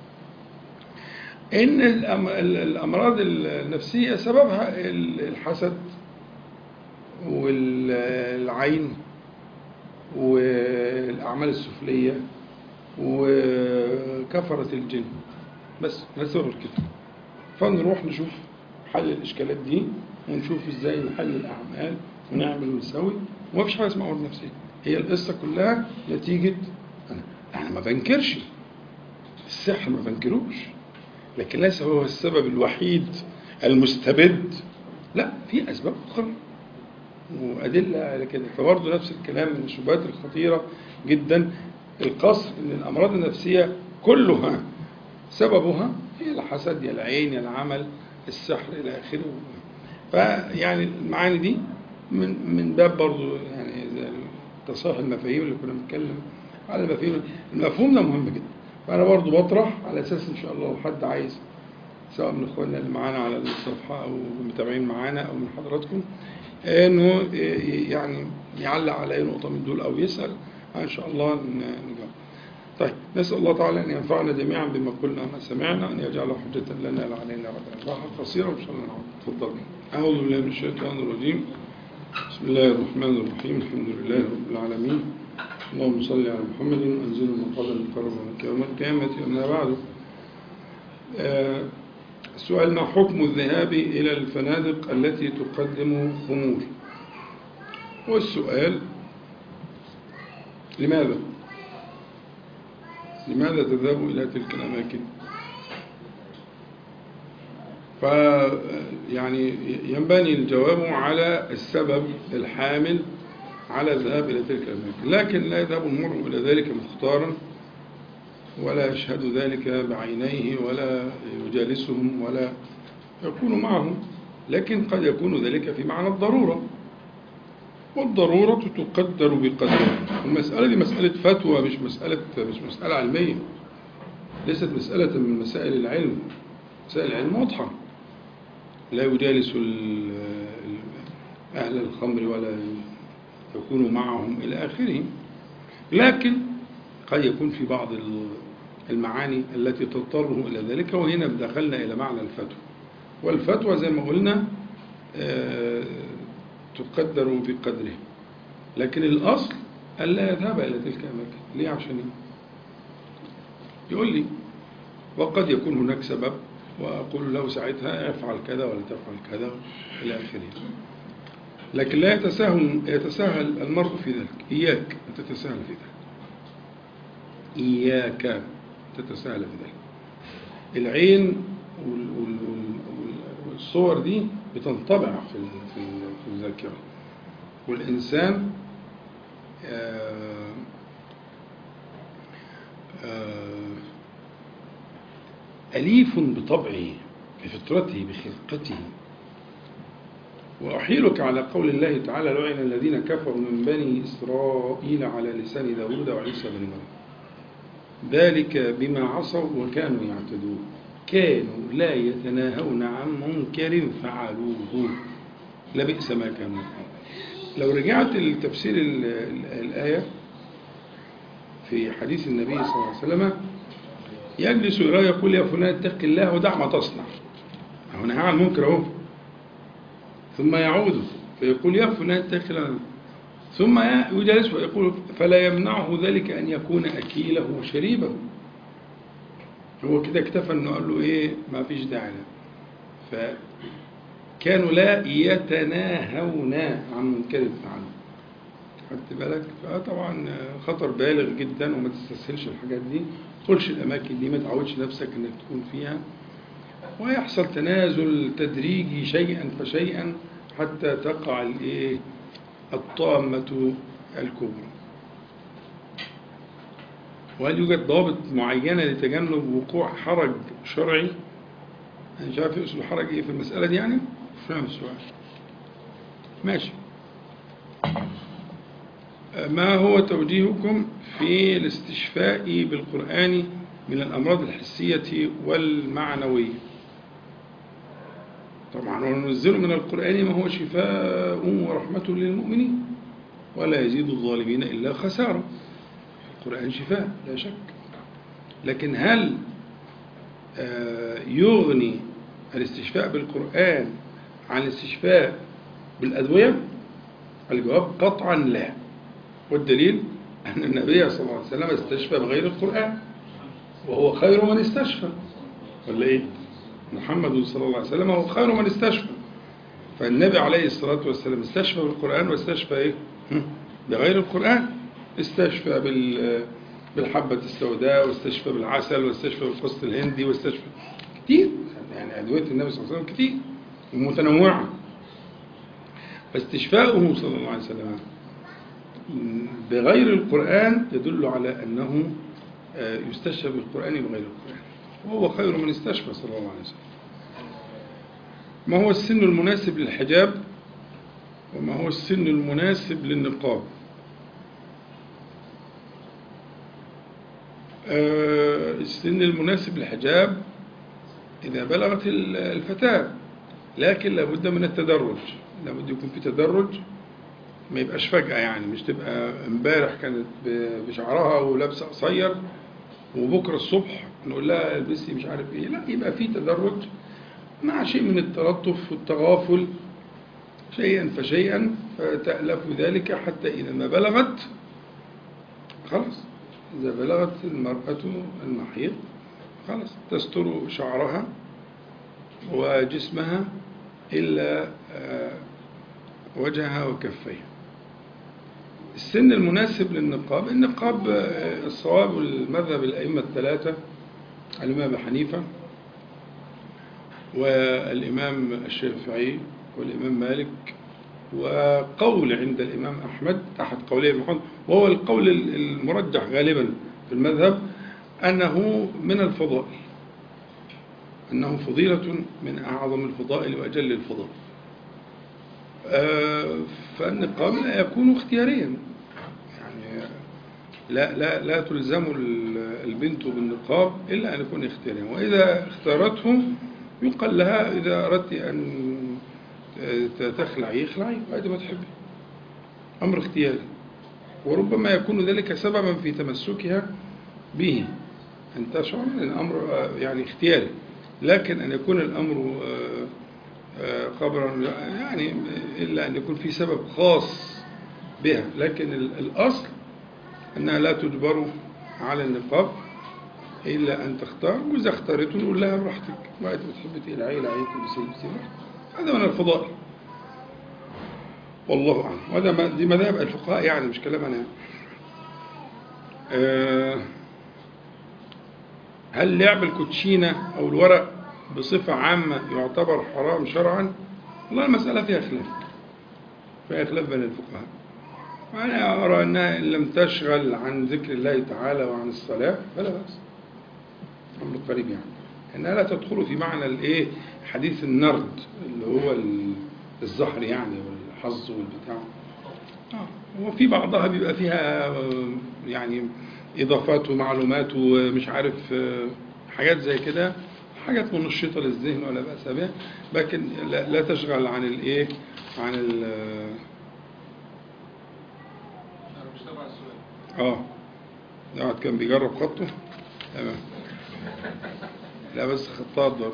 ان الأم- ال- الامراض النفسيه سببها ال- الحسد والعين والاعمال السفليه وكفره الجن بس لا سبب كده فنروح نشوف حل الاشكالات دي ونشوف ازاي نحل الاعمال ونعمل ونسوي ومفيش حاجه اسمها امراض نفسيه هي القصه كلها نتيجه انا انا ما بنكرش السحر ما بنكروش لكن ليس هو السبب الوحيد المستبد لا في اسباب اخرى وادله على كده فبرضه نفس الكلام من الشبهات الخطيره جدا القصر ان الامراض النفسيه كلها سببها هي الحسد يا العين يا العمل السحر الى اخره فيعني المعاني دي من من باب برضه يعني زي تصحيح المفاهيم اللي كنا بنتكلم على المفاهيم المفهوم ده مهم جدا فانا برضه بطرح على اساس ان شاء الله لو حد عايز سواء من اخواننا اللي معانا على الصفحه او المتابعين معانا او من حضراتكم انه يعني يعلق على اي نقطه من دول او يسال ان شاء الله ن- نجاوب. طيب نسال الله تعالى ان ينفعنا جميعا بما قلنا ما سمعنا ان يجعله حجه لنا لا علينا ابدا. راحه قصيره وان شاء الله نعود. تفضل. اعوذ بالله من الشيطان الرجيم. بسم الله الرحمن الرحيم الحمد لله رب العالمين اللهم صل على محمد وانزل المقابل المقرب منك يوم القيامه اما بعد آه، السؤال ما حكم الذهاب إلى الفنادق التي تقدم خمور والسؤال لماذا لماذا تذهب إلى تلك الأماكن ف يعني ينبني الجواب على السبب الحامل على الذهاب إلى تلك الأماكن لكن لا يذهب المرء إلى ذلك مختارا ولا يشهد ذلك بعينيه ولا يجالسهم ولا يكون معهم لكن قد يكون ذلك في معنى الضرورة والضرورة تقدر بقدرها المسألة دي مسألة فتوى مش مسألة مش مسألة علمية ليست مسألة من مسائل العلم مسائل العلم واضحة لا يجالس ال- ال- أهل الخمر ولا يكونوا معهم إلى آخره لكن قد يكون في بعض المعاني التي تضطره إلى ذلك وهنا دخلنا إلى معنى الفتوى والفتوى زي ما قلنا آه، تقدر بقدره لكن الأصل ألا يذهب إلى تلك الأماكن ليه عشان إيه؟ يقول لي وقد يكون هناك سبب وأقول له ساعتها افعل كذا ولا تفعل كذا إلى آخره لكن لا يتساهل, يتساهل المرء في ذلك إياك أن تتساهل في ذلك إياك تتساهل في ذلك العين والصور دي بتنطبع في في الذاكرة والإنسان آه، آه، أليف بطبعه بفطرته بخلقته وأحيلك على قول الله تعالى لعن الذين كفروا من بني إسرائيل على لسان داود وعيسى بن مريم ذلك بما عصوا وكانوا يعتدون كانوا لا يتناهون عن منكر فعلوه لبئس ما كانوا لو رجعت لتفسير الآية في حديث النبي صلى الله عليه وسلم يجلس يرى يقول يا فلان اتق الله ودع ما تصنع هنا عن المنكر اهو ثم يعود فيقول يا فلان اتق الله ثم يجلس ويقول فلا يمنعه ذلك أن يكون أكيله وشريبه هو كده اكتفى انه قال له ايه ما فيش داعي فكانوا لا يتناهون عن منكر فعله خدت بالك فطبعا خطر بالغ جدا وما تستسهلش الحاجات دي تدخلش الاماكن دي ما تعودش نفسك انك تكون فيها ويحصل تنازل تدريجي شيئا فشيئا حتى تقع الايه الطامة الكبرى وهل يوجد ضوابط معينة لتجنب وقوع حرج شرعي أنا مش عارف يقصد الحرج إيه في المسألة دي يعني مش فاهم السؤال ماشي ما هو توجيهكم في الاستشفاء بالقرآن من الأمراض الحسية والمعنوية طبعا وننزل من القرآن ما هو شفاء ورحمة للمؤمنين ولا يزيد الظالمين إلا خسارة القرآن شفاء لا شك لكن هل آه، يغني الاستشفاء بالقرآن عن الاستشفاء بالأدوية الجواب قطعا لا والدليل أن النبي صلى الله عليه وسلم استشفى بغير القرآن وهو خير من استشفى ولا إيه محمد صلى الله عليه وسلم هو خير من استشفى فالنبي عليه الصلاة والسلام استشفى بالقرآن واستشفى إيه بغير القرآن استشفى بال بالحبة السوداء واستشفى بالعسل واستشفى بالقسط الهندي واستشفى كتير يعني أدوية النبي صلى الله عليه وسلم كتير ومتنوعة فاستشفاؤه صلى الله عليه وسلم بغير القرآن يدل على أنه آه، يستشفى بالقرآن بغير القرآن وهو خير من استشفى صلى الله عليه وسلم ما هو السن المناسب للحجاب وما هو السن المناسب للنقاب آه، السن المناسب للحجاب إذا بلغت الفتاة لكن لابد من التدرج لابد يكون في تدرج ما يبقاش فجأة يعني مش تبقى امبارح كانت بشعرها ولابسة قصير وبكرة الصبح نقول لها البسي مش عارف ايه لا يبقى في تدرج مع شيء من التلطف والتغافل شيئا فشيئا فتألف ذلك حتى إذا ما بلغت خلاص إذا بلغت المرأة المحيط خلاص تستر شعرها وجسمها إلا آه، وجهها وكفيها السن المناسب للنقاب النقاب آه، الصواب والمذهب الأئمة الثلاثة الإمام حنيفة والإمام الشافعي والإمام مالك وقول عند الإمام أحمد أحد قولي محمد وهو القول المرجح غالبا في المذهب أنه من الفضائل أنه فضيلة من أعظم الفضائل وأجل الفضائل آه، فالنقاب لا يكون اختياريا يعني لا, لا, لا تلزم البنت بالنقاب إلا أن يكون اختياريا وإذا اختارته يقال لها إذا أردت أن ت- تخلعي اخلعي وقت ما تحبي أمر اختياري وربما يكون ذلك سببا في تمسكها به أن تشعر أن الأمر آه، يعني اختياري لكن أن يكون الأمر آه، آه، خبرا يعني إلا أن يكون في سبب خاص بها لكن ال- الأصل أنها لا تجبر على النقاب إلا أن تختار وإذا اختارت نقول لها براحتك وقت ما تحبي تقلعي العين تلبسي لبسي براحتك. هذا من الفضائل والله أعلم وهذا ما- دي مذاهب الفقهاء يعني مش كلام أنا آه، هل لعب الكوتشينة أو الورق بصفة عامة يعتبر حرام شرعا؟ والله المسألة فيها خلاف فيها خلاف بين الفقهاء وأنا أرى أنها إن لم تشغل عن ذكر الله تعالى وعن الصلاة فلا بأس أمر قريب يعني أنها لا تدخل في معنى الإيه حديث النرد اللي هو ال- الزهر يعني والحظ والبتاع آه، وفي بعضها بيبقى فيها آه، يعني إضافات ومعلومات ومش عارف آه، حاجات زي كده حاجات منشطة للذهن ولا بأس بها لكن لا لا تشغل عن الإيه عن ال انا مش تابع السؤال اه ده واحد كان بيجرب خطه تمام لا بس خطاط برضه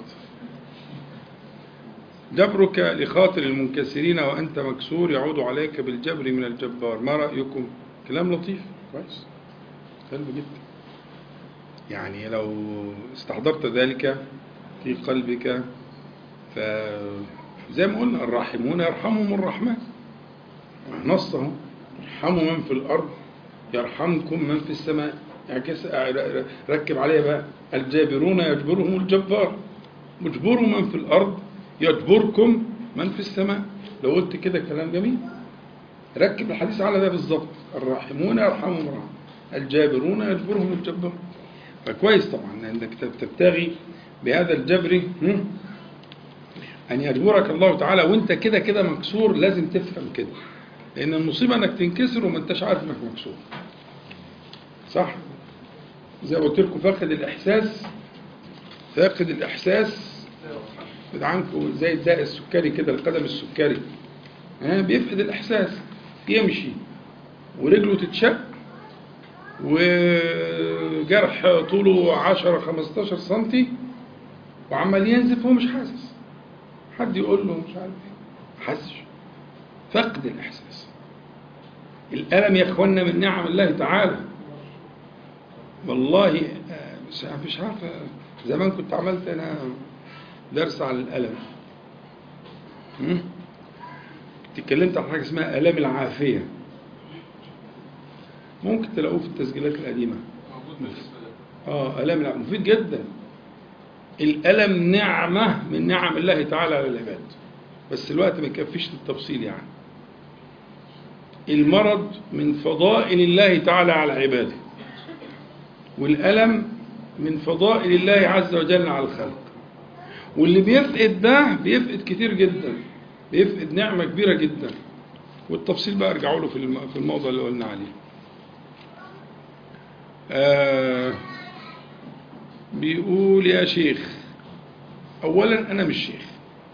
جبرك لخاطر المنكسرين وأنت مكسور يعود عليك بالجبر من الجبار ما رأيكم كلام لطيف كويس حلو جدا يعني لو استحضرت ذلك في قلبك فزي ما قلنا الراحمون يرحمهم الرحمن نصه ارحموا من في الأرض يرحمكم من في السماء اعكس ركب عليها بقى الجابرون يجبرهم الجبار مجبر من في الأرض يجبركم من في السماء لو قلت كده كلام جميل ركب الحديث على ده بالظبط الراحمون يرحمهم الرحمن الجابرون يجبرهم الجبار فكويس طبعا انك تبتغي بهذا الجبر هم؟ أن يجبرك الله تعالى وأنت كده كده مكسور لازم تفهم كده لأن المصيبة أنك تنكسر وما أنتش عارف أنك مكسور صح زي ما قلت لكم فاقد الإحساس فاقد الإحساس عنكم زي الداء السكري كده القدم السكري ها بيفقد الإحساس يمشي ورجله تتشق وجرح طوله 10 15 سنتي وعمال ينزف وهو مش حاسس حد يقول له مش عارف ايه حاسش فقد الاحساس الالم يا اخوانا من نعم الله تعالى والله آه، مش مش عارف آه، زمان كنت عملت انا درس على الالم هم؟ اتكلمت عن حاجه اسمها الام العافيه ممكن تلاقوه في التسجيلات القديمه موجود بالنسبه لك اه الام العافية. مفيد جدا الالم نعمه من نعم الله تعالى على العباد بس الوقت ما يكفيش للتفصيل يعني المرض من فضائل الله تعالى على عباده والألم من فضائل الله عز وجل على الخلق واللي بيفقد ده بيفقد كتير جدا بيفقد نعمة كبيرة جدا والتفصيل بقى ارجعوا له في الم- في الموضوع اللي قلنا عليه آه بيقول يا شيخ أولا أنا مش شيخ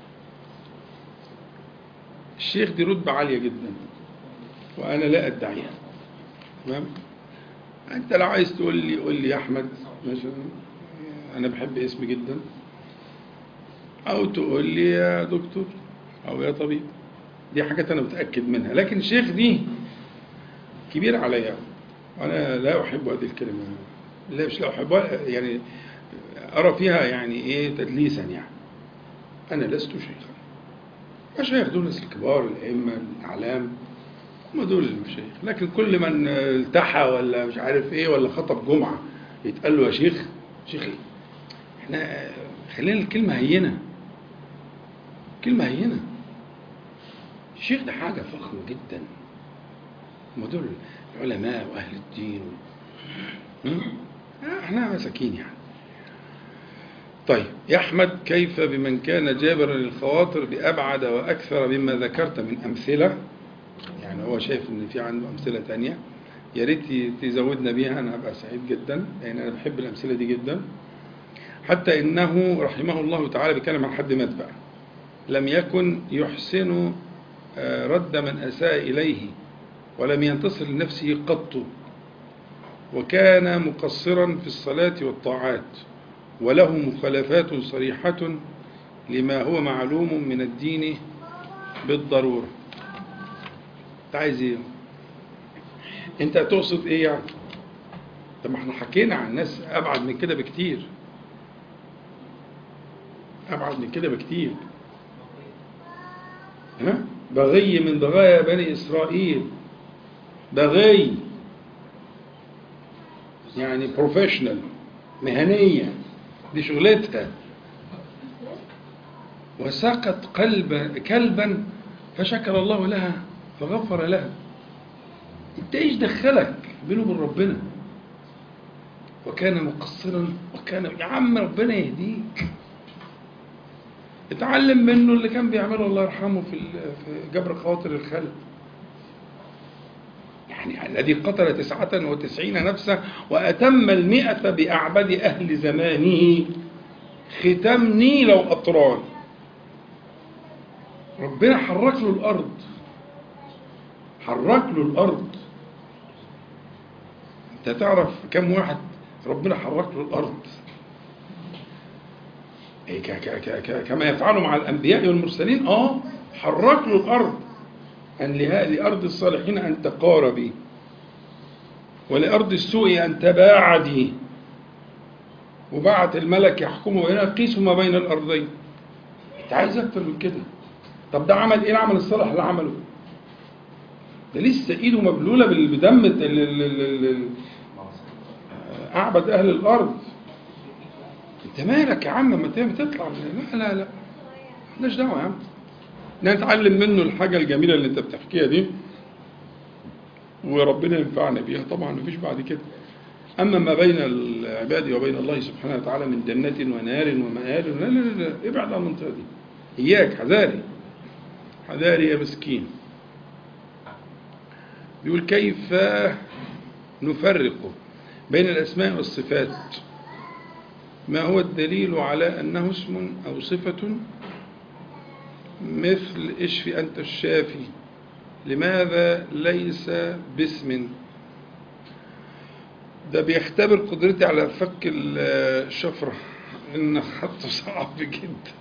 الشيخ دي رتبة عالية جدا وأنا لا أدعيها تمام أنت لو عايز تقول لي قول لي يا أحمد مثلا أنا بحب اسمي جدا أو تقول لي يا دكتور أو يا طبيب دي حاجات أنا متأكد منها لكن الشيخ دي كبير عليا أنا لا أحب هذه الكلمة لا مش لا أحبها يعني أرى فيها يعني إيه تدليسا يعني أنا لست شيخا مشايخ دول الناس الكبار الأئمة الأعلام هم دول المشايخ لكن كل من التحى ولا مش عارف إيه ولا خطب جمعة يتقال له يا شيخ شيخ إيه؟ إحنا خلينا الكلمة هينة كلمة هينة الشيخ ده حاجة فخمة جدا هم دول العلماء وأهل الدين هم؟ احنا مساكين يعني طيب يا أحمد كيف بمن كان جابرا للخواطر بأبعد وأكثر مما ذكرت من أمثلة يعني هو شايف إن في عنده أمثلة تانية يا ريت تزودنا بيها أنا أبقى سعيد جدا لأن أنا بحب الأمثلة دي جدا حتى إنه رحمه الله تعالى بيتكلم عن حد مات بقى لم يكن يحسن آه، رد من أساء إليه ولم ينتصر لنفسه قط وكان مقصرا في الصلاة والطاعات وله مخالفات صريحة لما هو معلوم من الدين بالضرورة انت عايز ايه انت تقصد ايه يعني طب ما احنا حكينا عن ناس ابعد من كده بكتير ابعد من كده بكتير ها بغي من بغايا بني اسرائيل بغي يعني بروفيشنال مهنيه دي شغلتها وسقط قلب كلبا فشكر الله لها فغفر لها انت ايش دخلك بينه وبين ربنا وكان مقصرا وكان يا عم ربنا يهديك اتعلم منه اللي كان بيعمله الله يرحمه في ال- في جبر خواطر الخلق يعني الذي قتل تسعة وتسعين نفسا وأتم المئة بأعبد أهل زمانه ختام نيل وأطران ربنا حرك له الأرض حرك له الأرض أنت تعرف كم واحد ربنا حرك له الأرض إيه ك- ك- ك- ك- كما يفعل مع الأنبياء والمرسلين آه حرك له الأرض أن لهذه أرض الصالحين أن تقاربي ولأرض السوء أن تباعدي وبعت الملك يحكم بينها قيسوا ما بين الأرضين أنت عايز أكتر من كده طب ده عمل إيه العمل الصالح اللي عمله ده لسه إيده مبلولة بال- بدم ال- ال- ال- ال- أعبد أهل الأرض أنت مالك يا عم ما ت- تطلع لا لا لا مالناش دعوة يا عم نتعلم منه الحاجة الجميلة اللي انت بتحكيها دي وربنا ينفعنا بيها طبعا مفيش بعد كده أما ما بين العباد وبين الله سبحانه وتعالى من جنة ونار ومآل لا لا لا, لا ابعد عن المنطقة دي إياك حذاري حذاري يا مسكين بيقول كيف نفرق بين الأسماء والصفات ما هو الدليل على أنه اسم أو صفة مثل اشفي أنت الشافي لماذا ليس باسم ده بيختبر قدرتي على فك الشفرة إن خطه صعب جدا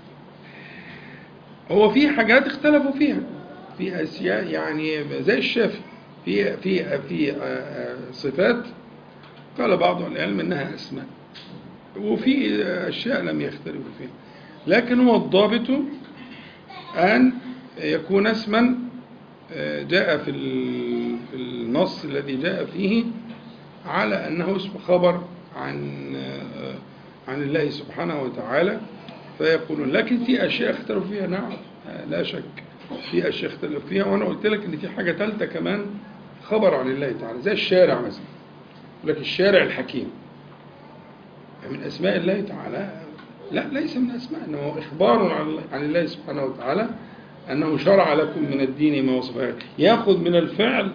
هو في حاجات اختلفوا فيها في أشياء يعني زي الشافي في في في صفات قال بعض العلم إنها أسماء وفي أشياء لم يختلفوا فيها لكن هو الضابط أن يكون اسما جاء في في النص الذي جاء فيه على أنه اسم خبر عن عن الله سبحانه وتعالى فيقولون لكن في أشياء اختلفوا فيها نعم لا شك في أشياء اختلفوا فيها وأنا قلت لك إن في حاجة ثالثة كمان خبر عن الله تعالى زي الشارع مثلا يقول لك الشارع الحكيم من أسماء الله تعالى لا ليس من أسماء إنه إخبار عن الله سبحانه وتعالى أنه شرع لكم من الدين ما وصف يأخذ من الفعل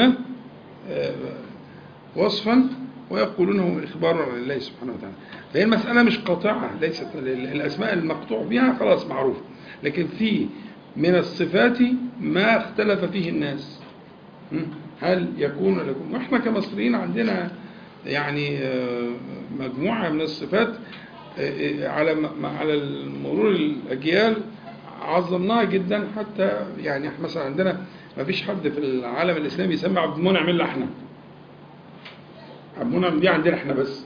وصفا ويقولونه إخبار عن الله سبحانه وتعالى فهي المسألة مش قاطعة ليست الأسماء المقطوع بها خلاص معروفة لكن في من الصفات ما اختلف فيه الناس هل يكون لكم واحنا كمصريين عندنا يعني مجموعة من الصفات على على مرور الأجيال عظمناها جدا حتى يعني مثلا عندنا ما فيش حد في العالم الإسلامي يسمى عبد المنعم إلا احنا عبد المنعم دي عندنا احنا بس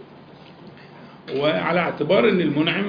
وعلى اعتبار ان المنعم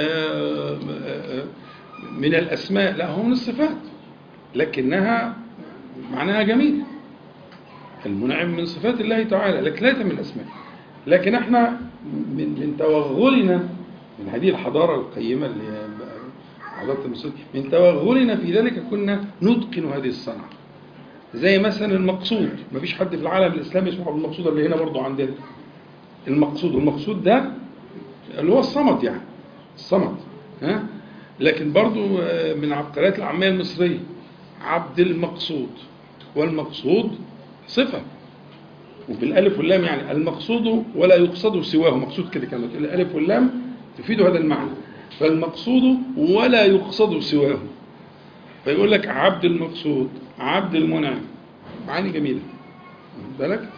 من الأسماء لا هو من الصفات لكنها معناها جميل المنعم من صفات الله تعالى لكن ليس من الأسماء لكن احنا من, من توغلنا من هذه الحضارة القيمة اللي حضارة المسلمين من توغلنا في ذلك كنا نتقن هذه الصنعة زي مثلا المقصود ما فيش حد في العالم الإسلامي اسمه عبد المقصود اللي هنا برضه عندنا المقصود والمقصود ده اللي هو الصمد يعني الصمد ها لكن برضه من عبقريات العامية المصرية عبد المقصود والمقصود صفة وبالالف واللام يعني المقصود ولا يقصد سواه مقصود كده كلمة الالف واللام تفيد هذا المعنى فالمقصود ولا يقصد سواه فيقول لك عبد المقصود عبد المنعم معاني جميلة واخد بالك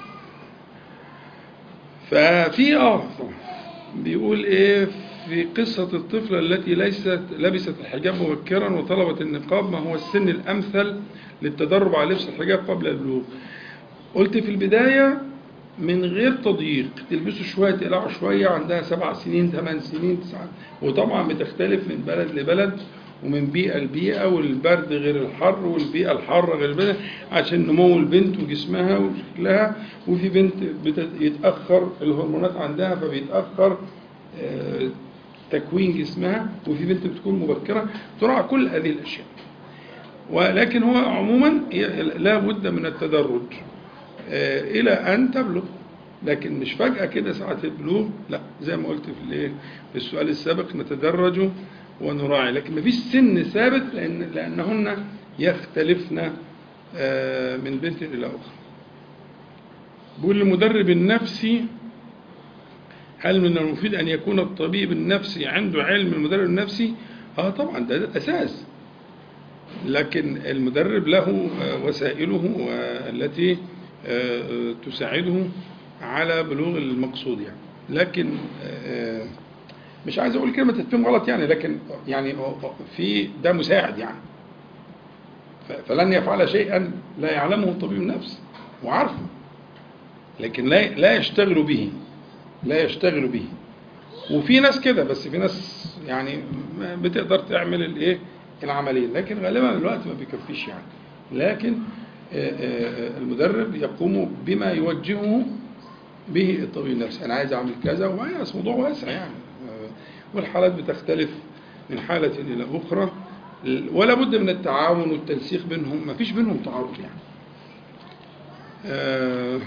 ففي اه طبعا بيقول ايه في قصة الطفلة التي ليست لبست الحجاب مبكرا وطلبت النقاب ما هو السن الأمثل للتدرب على لبس الحجاب قبل البلوغ قلت في البداية من غير تضييق تلبسوا شوية تقلعوا شوية عندها سبع سنين ثمان سنين تسعة وطبعا بتختلف من بلد لبلد ومن بيئة لبيئة والبرد غير الحر والبيئة الحارة غير البلد عشان نمو البنت وجسمها وشكلها وفي بنت بيتأخر الهرمونات عندها فبيتأخر آه، تكوين جسمها وفي بنت بتكون مبكرة تراعى كل هذه الأشياء ولكن هو عموما لا بد من التدرج آه، إلى أن تبلغ لكن مش فجأة كده ساعة البلوغ لا زي ما قلت في الايه في السؤال السابق نتدرج ونراعي لكن مفيش سن ثابت لأن لأنهن يختلفن آه، من بنت إلى أخرى بيقول المدرب النفسي هل من المفيد أن يكون الطبيب النفسي عنده علم المدرب النفسي؟ آه طبعا ده الأساس لكن المدرب له آه، وسائله آه، التي آه، تساعده على بلوغ المقصود يعني لكن آه، مش عايز اقول كلمه تتفهم غلط يعني لكن يعني في ده مساعد يعني ف- فلن يفعل شيئا لا يعلمه الطبيب النفسي وعارفه لكن لا لا يشتغل به لا يشتغل به وفي ناس كده بس في ناس يعني ما بتقدر تعمل الايه العمليه لكن غالبا الوقت ما بيكفيش يعني لكن آه، آه، المدرب يقوم بما يوجهه به الطبيب النفسي انا عايز اعمل كذا وهي موضوع واسع يعني آه، والحالات بتختلف من حاله الى اخرى ولا بد من التعاون والتنسيق بينهم ما فيش بينهم تعارض يعني آه،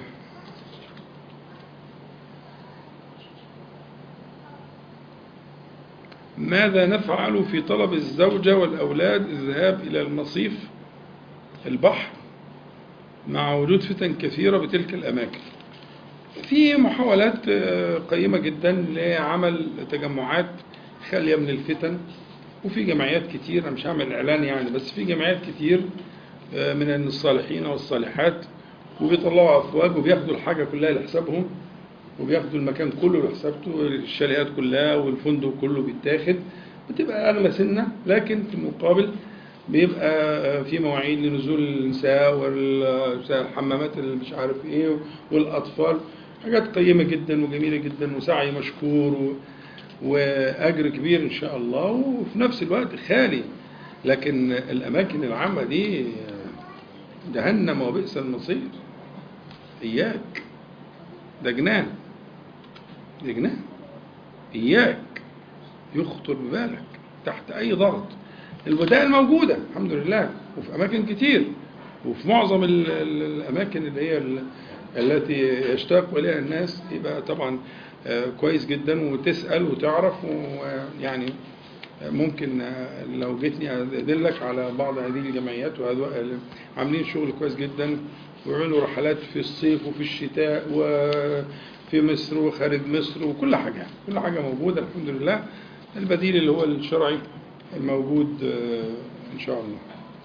ماذا نفعل في طلب الزوجة والأولاد الذهاب إلى المصيف البحر مع وجود فتن كثيرة بتلك الأماكن في محاولات آه، قيمة جدا لعمل تجمعات خالية من الفتن وفي جمعيات كتير أنا مش هعمل إعلان يعني بس في جمعيات كتير آه، من الصالحين والصالحات وبيطلعوا أفواج وبياخدوا الحاجة كلها لحسابهم وبياخدوا المكان كله لحسابته الشاليهات كلها والفندق كله بيتاخد بتبقى أغلى سنة لكن في المقابل بيبقى في مواعيد لنزول النساء والحمامات اللي مش عارف ايه والأطفال حاجات قيمة جدا وجميلة جدا وسعي مشكور و... وأجر كبير إن شاء الله وفي نفس الوقت خالي لكن الأماكن العامة دي جهنم وبئس المصير إياك ده جنان ده جنان إياك يخطر ببالك تحت أي ضغط البدائل موجودة الحمد لله وفي أماكن كتير وفي معظم ال- ال- الأماكن اللي هي ال- التي يشتاق إليها الناس يبقى طبعا آه، كويس جدا وتسأل وتعرف ويعني ممكن آه، لو جيتني أدلك على بعض هذه الجمعيات وهذول عاملين شغل كويس جدا ويعملوا رحلات في الصيف وفي الشتاء وفي مصر وخارج مصر وكل حاجة كل حاجة موجودة الحمد لله البديل اللي هو الشرعي الموجود آه، إن شاء الله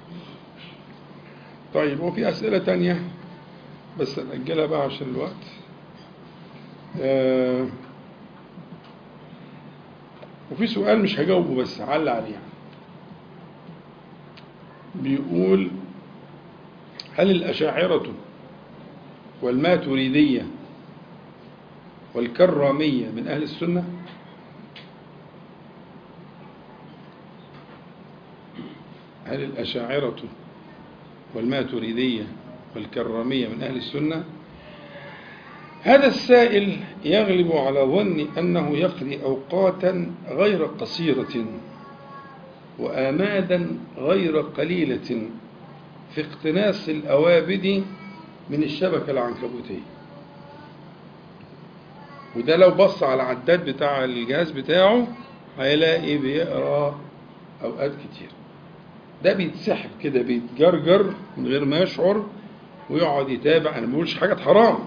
طيب وفي أسئلة تانية بس نأجلها بقى عشان الوقت آه، وفي سؤال مش هجاوبه بس علق عليه يعني. بيقول هل الأشاعرة والماتريدية والكرامية من أهل السنة؟ هل الأشاعرة والماتريدية والكرامية من أهل السنة؟ هذا السائل يغلب على ظني أنه يقضي أوقاتا غير قصيرة وآمادا غير قليلة في اقتناص الأوابد من الشبكة العنكبوتية وده لو بص على العداد بتاع الجهاز بتاعه هيلاقي بيقرا أوقات كتير ده بيتسحب كده بيتجرجر من غير ما يشعر ويقعد يتابع أنا ما بقولش حاجة حرام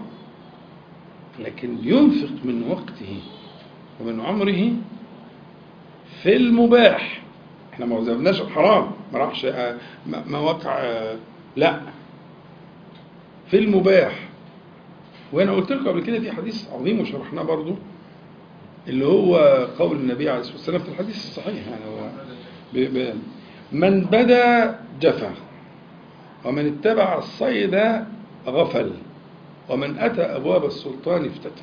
لكن ينفق من وقته ومن عمره في المباح احنا ما ذهبناش الحرام ما راحش آه، ما ما وقع آه، لا في المباح وانا قلت لكم قبل كده في حديث عظيم وشرحناه برضو اللي هو قول النبي عليه الصلاه والسلام في الحديث الصحيح يعني هو ب- ب- من بدا جفا ومن اتبع الصيد غفل ومن اتى ابواب السلطان افتتن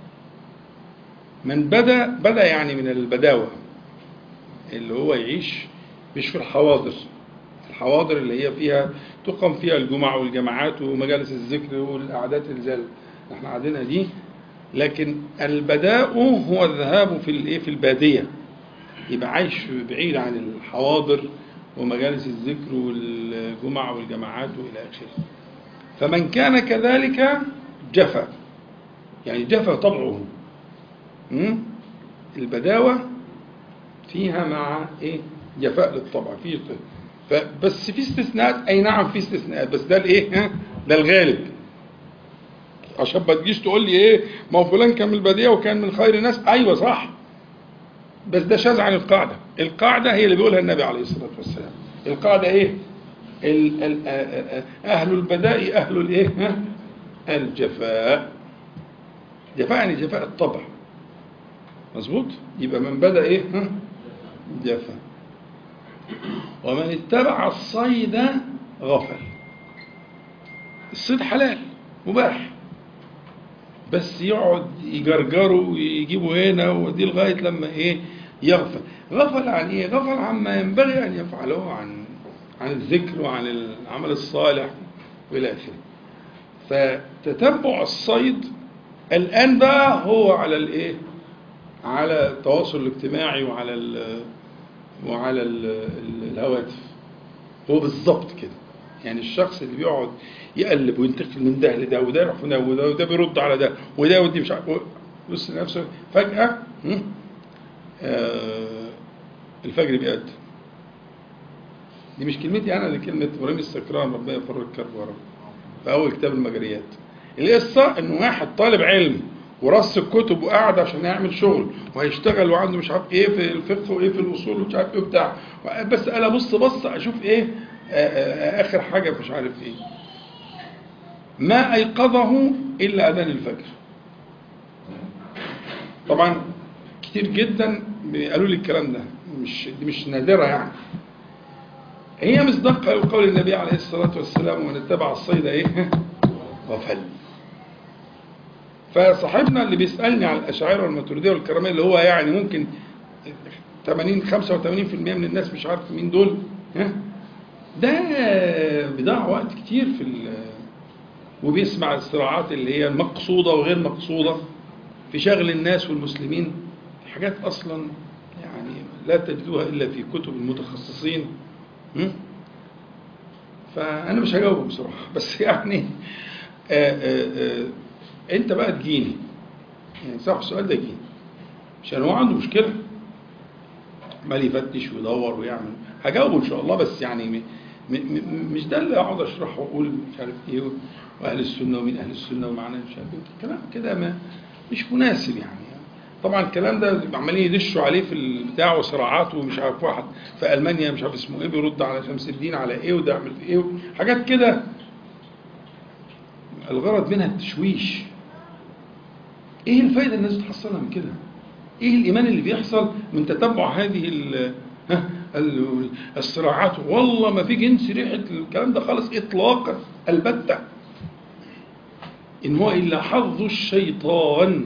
من بدا بدا يعني من البداوه اللي هو يعيش مش في الحواضر الحواضر اللي هي فيها تقام فيها الجمع والجماعات ومجالس الذكر والقعدات اللي زي اللي احنا قاعدينها دي لكن البداء هو الذهاب في الايه في الباديه يبقى عايش بعيد عن الحواضر ومجالس الذكر والجمع والجماعات والى اخره فمن كان كذلك جفا يعني جفا طبعه م? البداوه فيها مع ايه جفاء للطبع في فبس في استثناءات اي نعم في استثناءات بس ده الايه ها؟ ده الغالب عشان ما تجيش تقول لي ايه ما هو فلان كان من الباديه وكان من خير الناس ايوه صح بس ده شاذ عن القاعده القاعده هي اللي بيقولها النبي عليه الصلاه والسلام القاعده ايه ال ال آ- آ- آ- اهل البداء اهل الايه ها؟ الجفاء جفاء يعني جفاء الطبع مظبوط يبقى من بدا ايه ها؟ جفا ومن اتبع الصيد غفل الصيد حلال مباح بس يقعد يجرجره ويجيبه هنا ودي لغايه لما ايه يغفل غفل عن ايه غفل عما ينبغي ان يفعله عن عن الذكر وعن العمل الصالح والى اخره فتتبع الصيد الان بقى هو على الايه على التواصل الاجتماعي وعلى ال وعلى ال ال الهواتف هو بالظبط كده يعني الشخص اللي بيقعد يقلب وينتقل من ده لده وده يروح هنا وده وده بيرد على ده وده ودي مش عارف بص نفسه فجأة هم، آه الفجر بيأذن دي مش كلمتي انا دي كلمة ابراهيم السكران ربنا يفرج كربه يا رب في اول كتاب المجريات القصة ان واحد طالب علم ورص الكتب وقعد عشان يعمل شغل وهيشتغل وعنده مش عارف ايه في الفقه وايه في الاصول ومش عارف ايه وبتاع بس انا ابص بص اشوف ايه آه، آه، اخر حاجه مش عارف ايه ما ايقظه الا اذان الفجر طبعا كتير جدا قالوا لي الكلام ده مش دي مش نادره يعني هي مصداق قول النبي عليه الصلاه والسلام ومن اتبع الصيد ايه غفل فصاحبنا اللي بيسالني على الاشاعره والماتريديه والكراميه اللي هو يعني ممكن 80 85% من الناس مش عارف مين دول ها ده بيضيع وقت كتير في ال- وبيسمع الصراعات اللي هي المقصوده وغير مقصوده في شغل الناس والمسلمين في حاجات اصلا يعني لا تجدوها الا في كتب المتخصصين م? فانا مش هجاوبك بصراحه بس يعني آآ آآ انت بقى تجيني يعني صح السؤال ده يجيني عشان هو عنده مشكله عمال يفتش ويدور ويعمل هجاوبه ان شاء الله بس يعني م م م مش ده اللي اقعد اشرحه واقول مش عارف ايه واهل السنه ومين اهل السنه ومعناه مش عارف ايه كلام كده ما مش مناسب يعني طبعا الكلام ده عمالين يدشوا عليه في البتاع وصراعات ومش عارف واحد في المانيا مش عارف اسمه ايه بيرد على شمس الدين على ايه وده يعمل في ايه حاجات كده الغرض منها التشويش ايه الفايده الناس بتحصلها من كده ايه الايمان اللي بيحصل من تتبع هذه ال ها ال- الصراعات والله ما في جنس ريحه الكلام ده خالص اطلاقا البته ان هو الا حظ الشيطان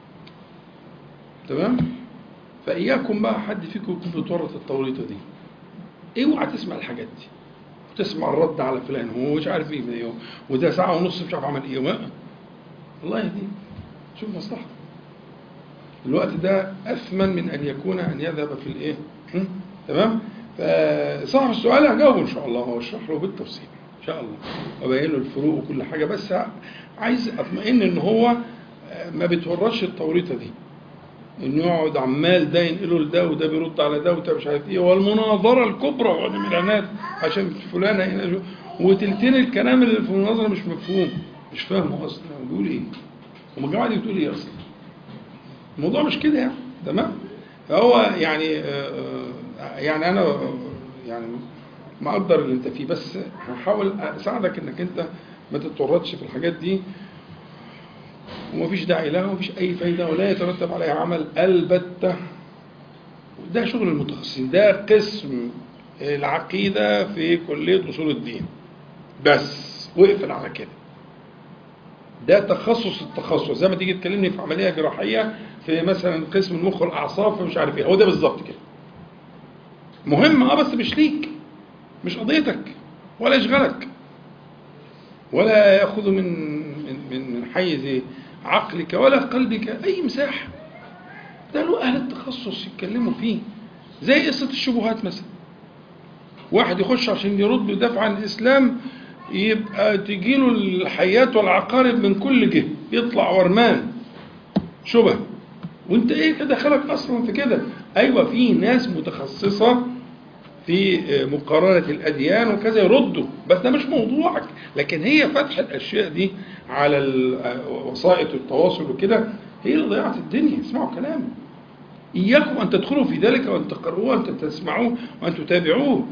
تمام فاياكم بقى حد فيكم يكون بيتورط التوريطه دي اوعى تسمع الحاجات دي وتسمع الرد على فلان هو مش عارف ايه ده وده ساعه ونص مش عارف عمل ايه وما الله يهديه شوف مصلحته الوقت ده اثمن من ان يكون ان يذهب في الايه هم؟ تمام فصاحب السؤال هجاوبه ان شاء الله واشرح له بالتفصيل ان شاء الله وابين له الفروق وكل حاجه بس عايز اطمئن ان هو ما بيتورطش التوريطه دي انه يقعد عمال ده ينقله لده وده بيرد على ده وده مش عارف ايه والمناظره الكبرى وعدم العناد عشان فلانه هنا وتلتين الكلام اللي في المناظره مش مفهوم مش فاهمه اصلا هو بيقول ايه؟ هم الجماعه دي بتقول ايه اصلا؟ الموضوع مش كده يعني تمام؟ هو يعني آه، آه، يعني انا آه، يعني مقدر اللي انت فيه بس هحاول اساعدك انك انت ما تتورطش في الحاجات دي ومفيش داعي لها ومفيش اي فايده ولا يترتب عليها عمل البته ده شغل المتخصصين ده قسم العقيده في كليه اصول الدين بس وقفل على كده ده تخصص التخصص زي ما تيجي تكلمني في عمليه جراحيه في مثلا قسم المخ والاعصاب فمش عارف ايه هو ده بالظبط كده مهم اه بس مش ليك مش قضيتك ولا يشغلك ولا ياخذ من من من من حيز عقلك ولا قلبك اي مساحه ده له اهل التخصص يتكلموا فيه زي قصه الشبهات مثلا واحد يخش عشان يرد ويدافع عن الاسلام يبقى تجيله الحيات والعقارب من كل جهه يطلع ورمان شبه وانت ايه كده دخلك اصلا في كده ايوه في ناس متخصصه في مقارنة الأديان وكذا يردوا بس ده مش موضوعك لكن هي فتح الأشياء دي على ال- وسائط التواصل وكده هي اللي ضيعت الدنيا اسمعوا كلامي إياكم أن تدخلوا في ذلك وأن تقروه وأن تسمعوه وأن تتابعوه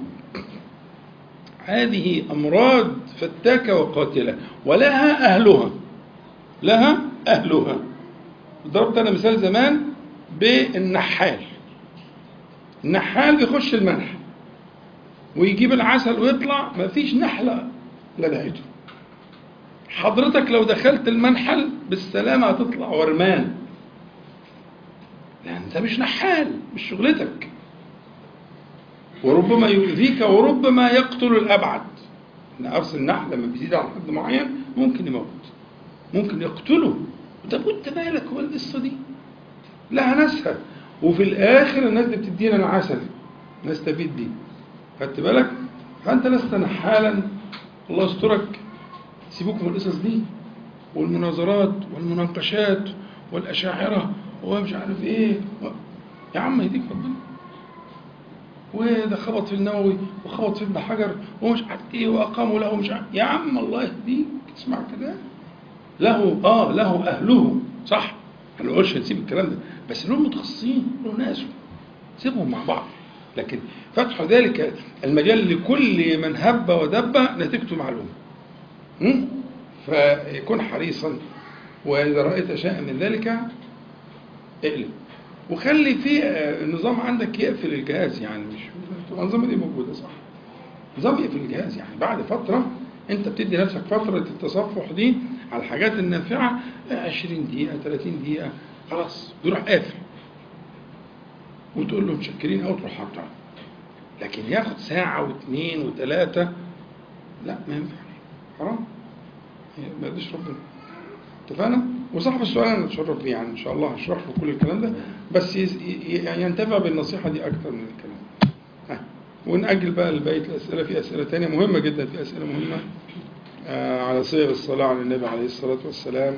هذه أمراض فتاكة وقاتلة ولها أهلها لها أهلها ضربت أنا مثال زمان بالنحال النحال بيخش المنح ويجيب العسل ويطلع مفيش نحلة لدهته حضرتك لو دخلت المنحل بالسلامة هتطلع ورمان لأن أنت مش نحال مش شغلتك وربما يؤذيك وربما يقتل الأبعد إن أرسل النحل لما بيزيد على حد معين ممكن يموت ممكن يقتله طب وأنت مالك هو القصة دي لها ناسها وفي الآخر الناس دي بتدينا العسل نستفيد بيه خدت بالك فأنت لست نحالا الله يسترك سيبوك من القصص دي والمناظرات والمناقشات والأشاعرة ومش عارف إيه و... يا عم يهديك ربنا وده خبط في النووي وخبط في ابن حجر ومش عارف ايه واقاموا له مش عارف يا عم الله يهديك اسمع كده له اه له اهله صح ما نقولش نسيب الكلام ده بس له متخصصين له ناسه سيبهم مع بعض لكن فتح ذلك المجال لكل من هب ودب نتيجته معلومه م? فيكون حريصا واذا رايت شيئا من ذلك اقلب وخلي في النظام عندك يقفل الجهاز يعني مش الانظمه دي موجوده صح نظام يقفل الجهاز يعني بعد فتره انت بتدي نفسك فتره التصفح دي على الحاجات النافعه 20 دقيقه 30 دقيقه خلاص بيروح قافل وتقول له متشكرين او تروح حاطط لكن ياخد ساعه واثنين وثلاثه لا ما ينفع حرام ما يرضيش ربنا اتفقنا؟ وصاحب السؤال انا اتشرف بيه يعني ان شاء الله هشرح له كل الكلام ده بس يعني ينتفع بالنصيحه دي اكثر من الكلام. ها. ونأجل بقى لبقيه الاسئله في اسئله ثانيه مهمه جدا في اسئله مهمه آه على صيغ الصلاه على النبي عليه الصلاه والسلام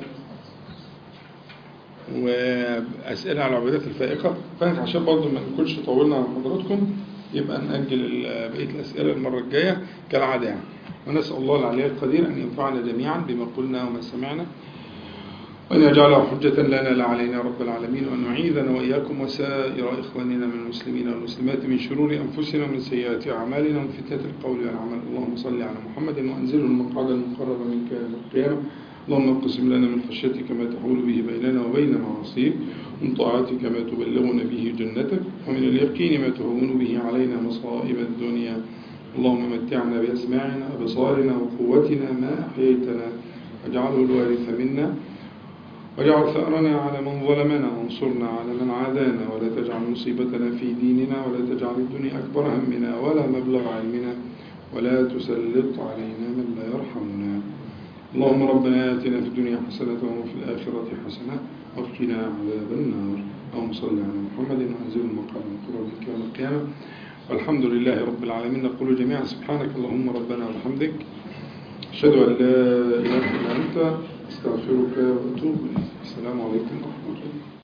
واسئله على العبادات الفائقه فانا عشان برضه ما نكونش طولنا على حضراتكم يبقى نأجل بقيه الاسئله المره الجايه كالعاده يعني. ونسأل الله العلي القدير أن ينفعنا جميعا بما قلنا وما سمعنا وأن يجعله حجة لنا لا علينا رب العالمين وأن يعيذنا وإياكم وسائر إخواننا من المسلمين والمسلمات من شرور أنفسنا ومن سيئات أعمالنا ومن فتنة القول والعمل اللهم صل على محمد وأنزله المقعد المقرب منك يوم القيامة اللهم اقسم لنا من خشيتك ما تحول به بيننا وبين معاصيك ومن طاعتك ما تبلغنا به جنتك ومن اليقين ما تهون به علينا مصائب الدنيا اللهم متعنا بأسماعنا أبصارنا وقوتنا ما أحييتنا واجعله الوارث منا واجعل ثأرنا على من ظلمنا وانصرنا على من عادانا ولا تجعل مصيبتنا في ديننا ولا تجعل الدنيا أكبر همنا ولا مبلغ علمنا ولا تسلط علينا من لا يرحمنا اللهم ربنا آتنا في الدنيا حسنة وفي الآخرة حسنة وقنا عذاب النار اللهم صل على محمد وأنزل المقام القرى بك يوم القيامة والحمد لله رب العالمين نقول جميعا سبحانك اللهم ربنا وبحمدك أشهد أن لا إله إلا أنت أستغفرك وأتوب إليك السلام عليكم ورحمة الله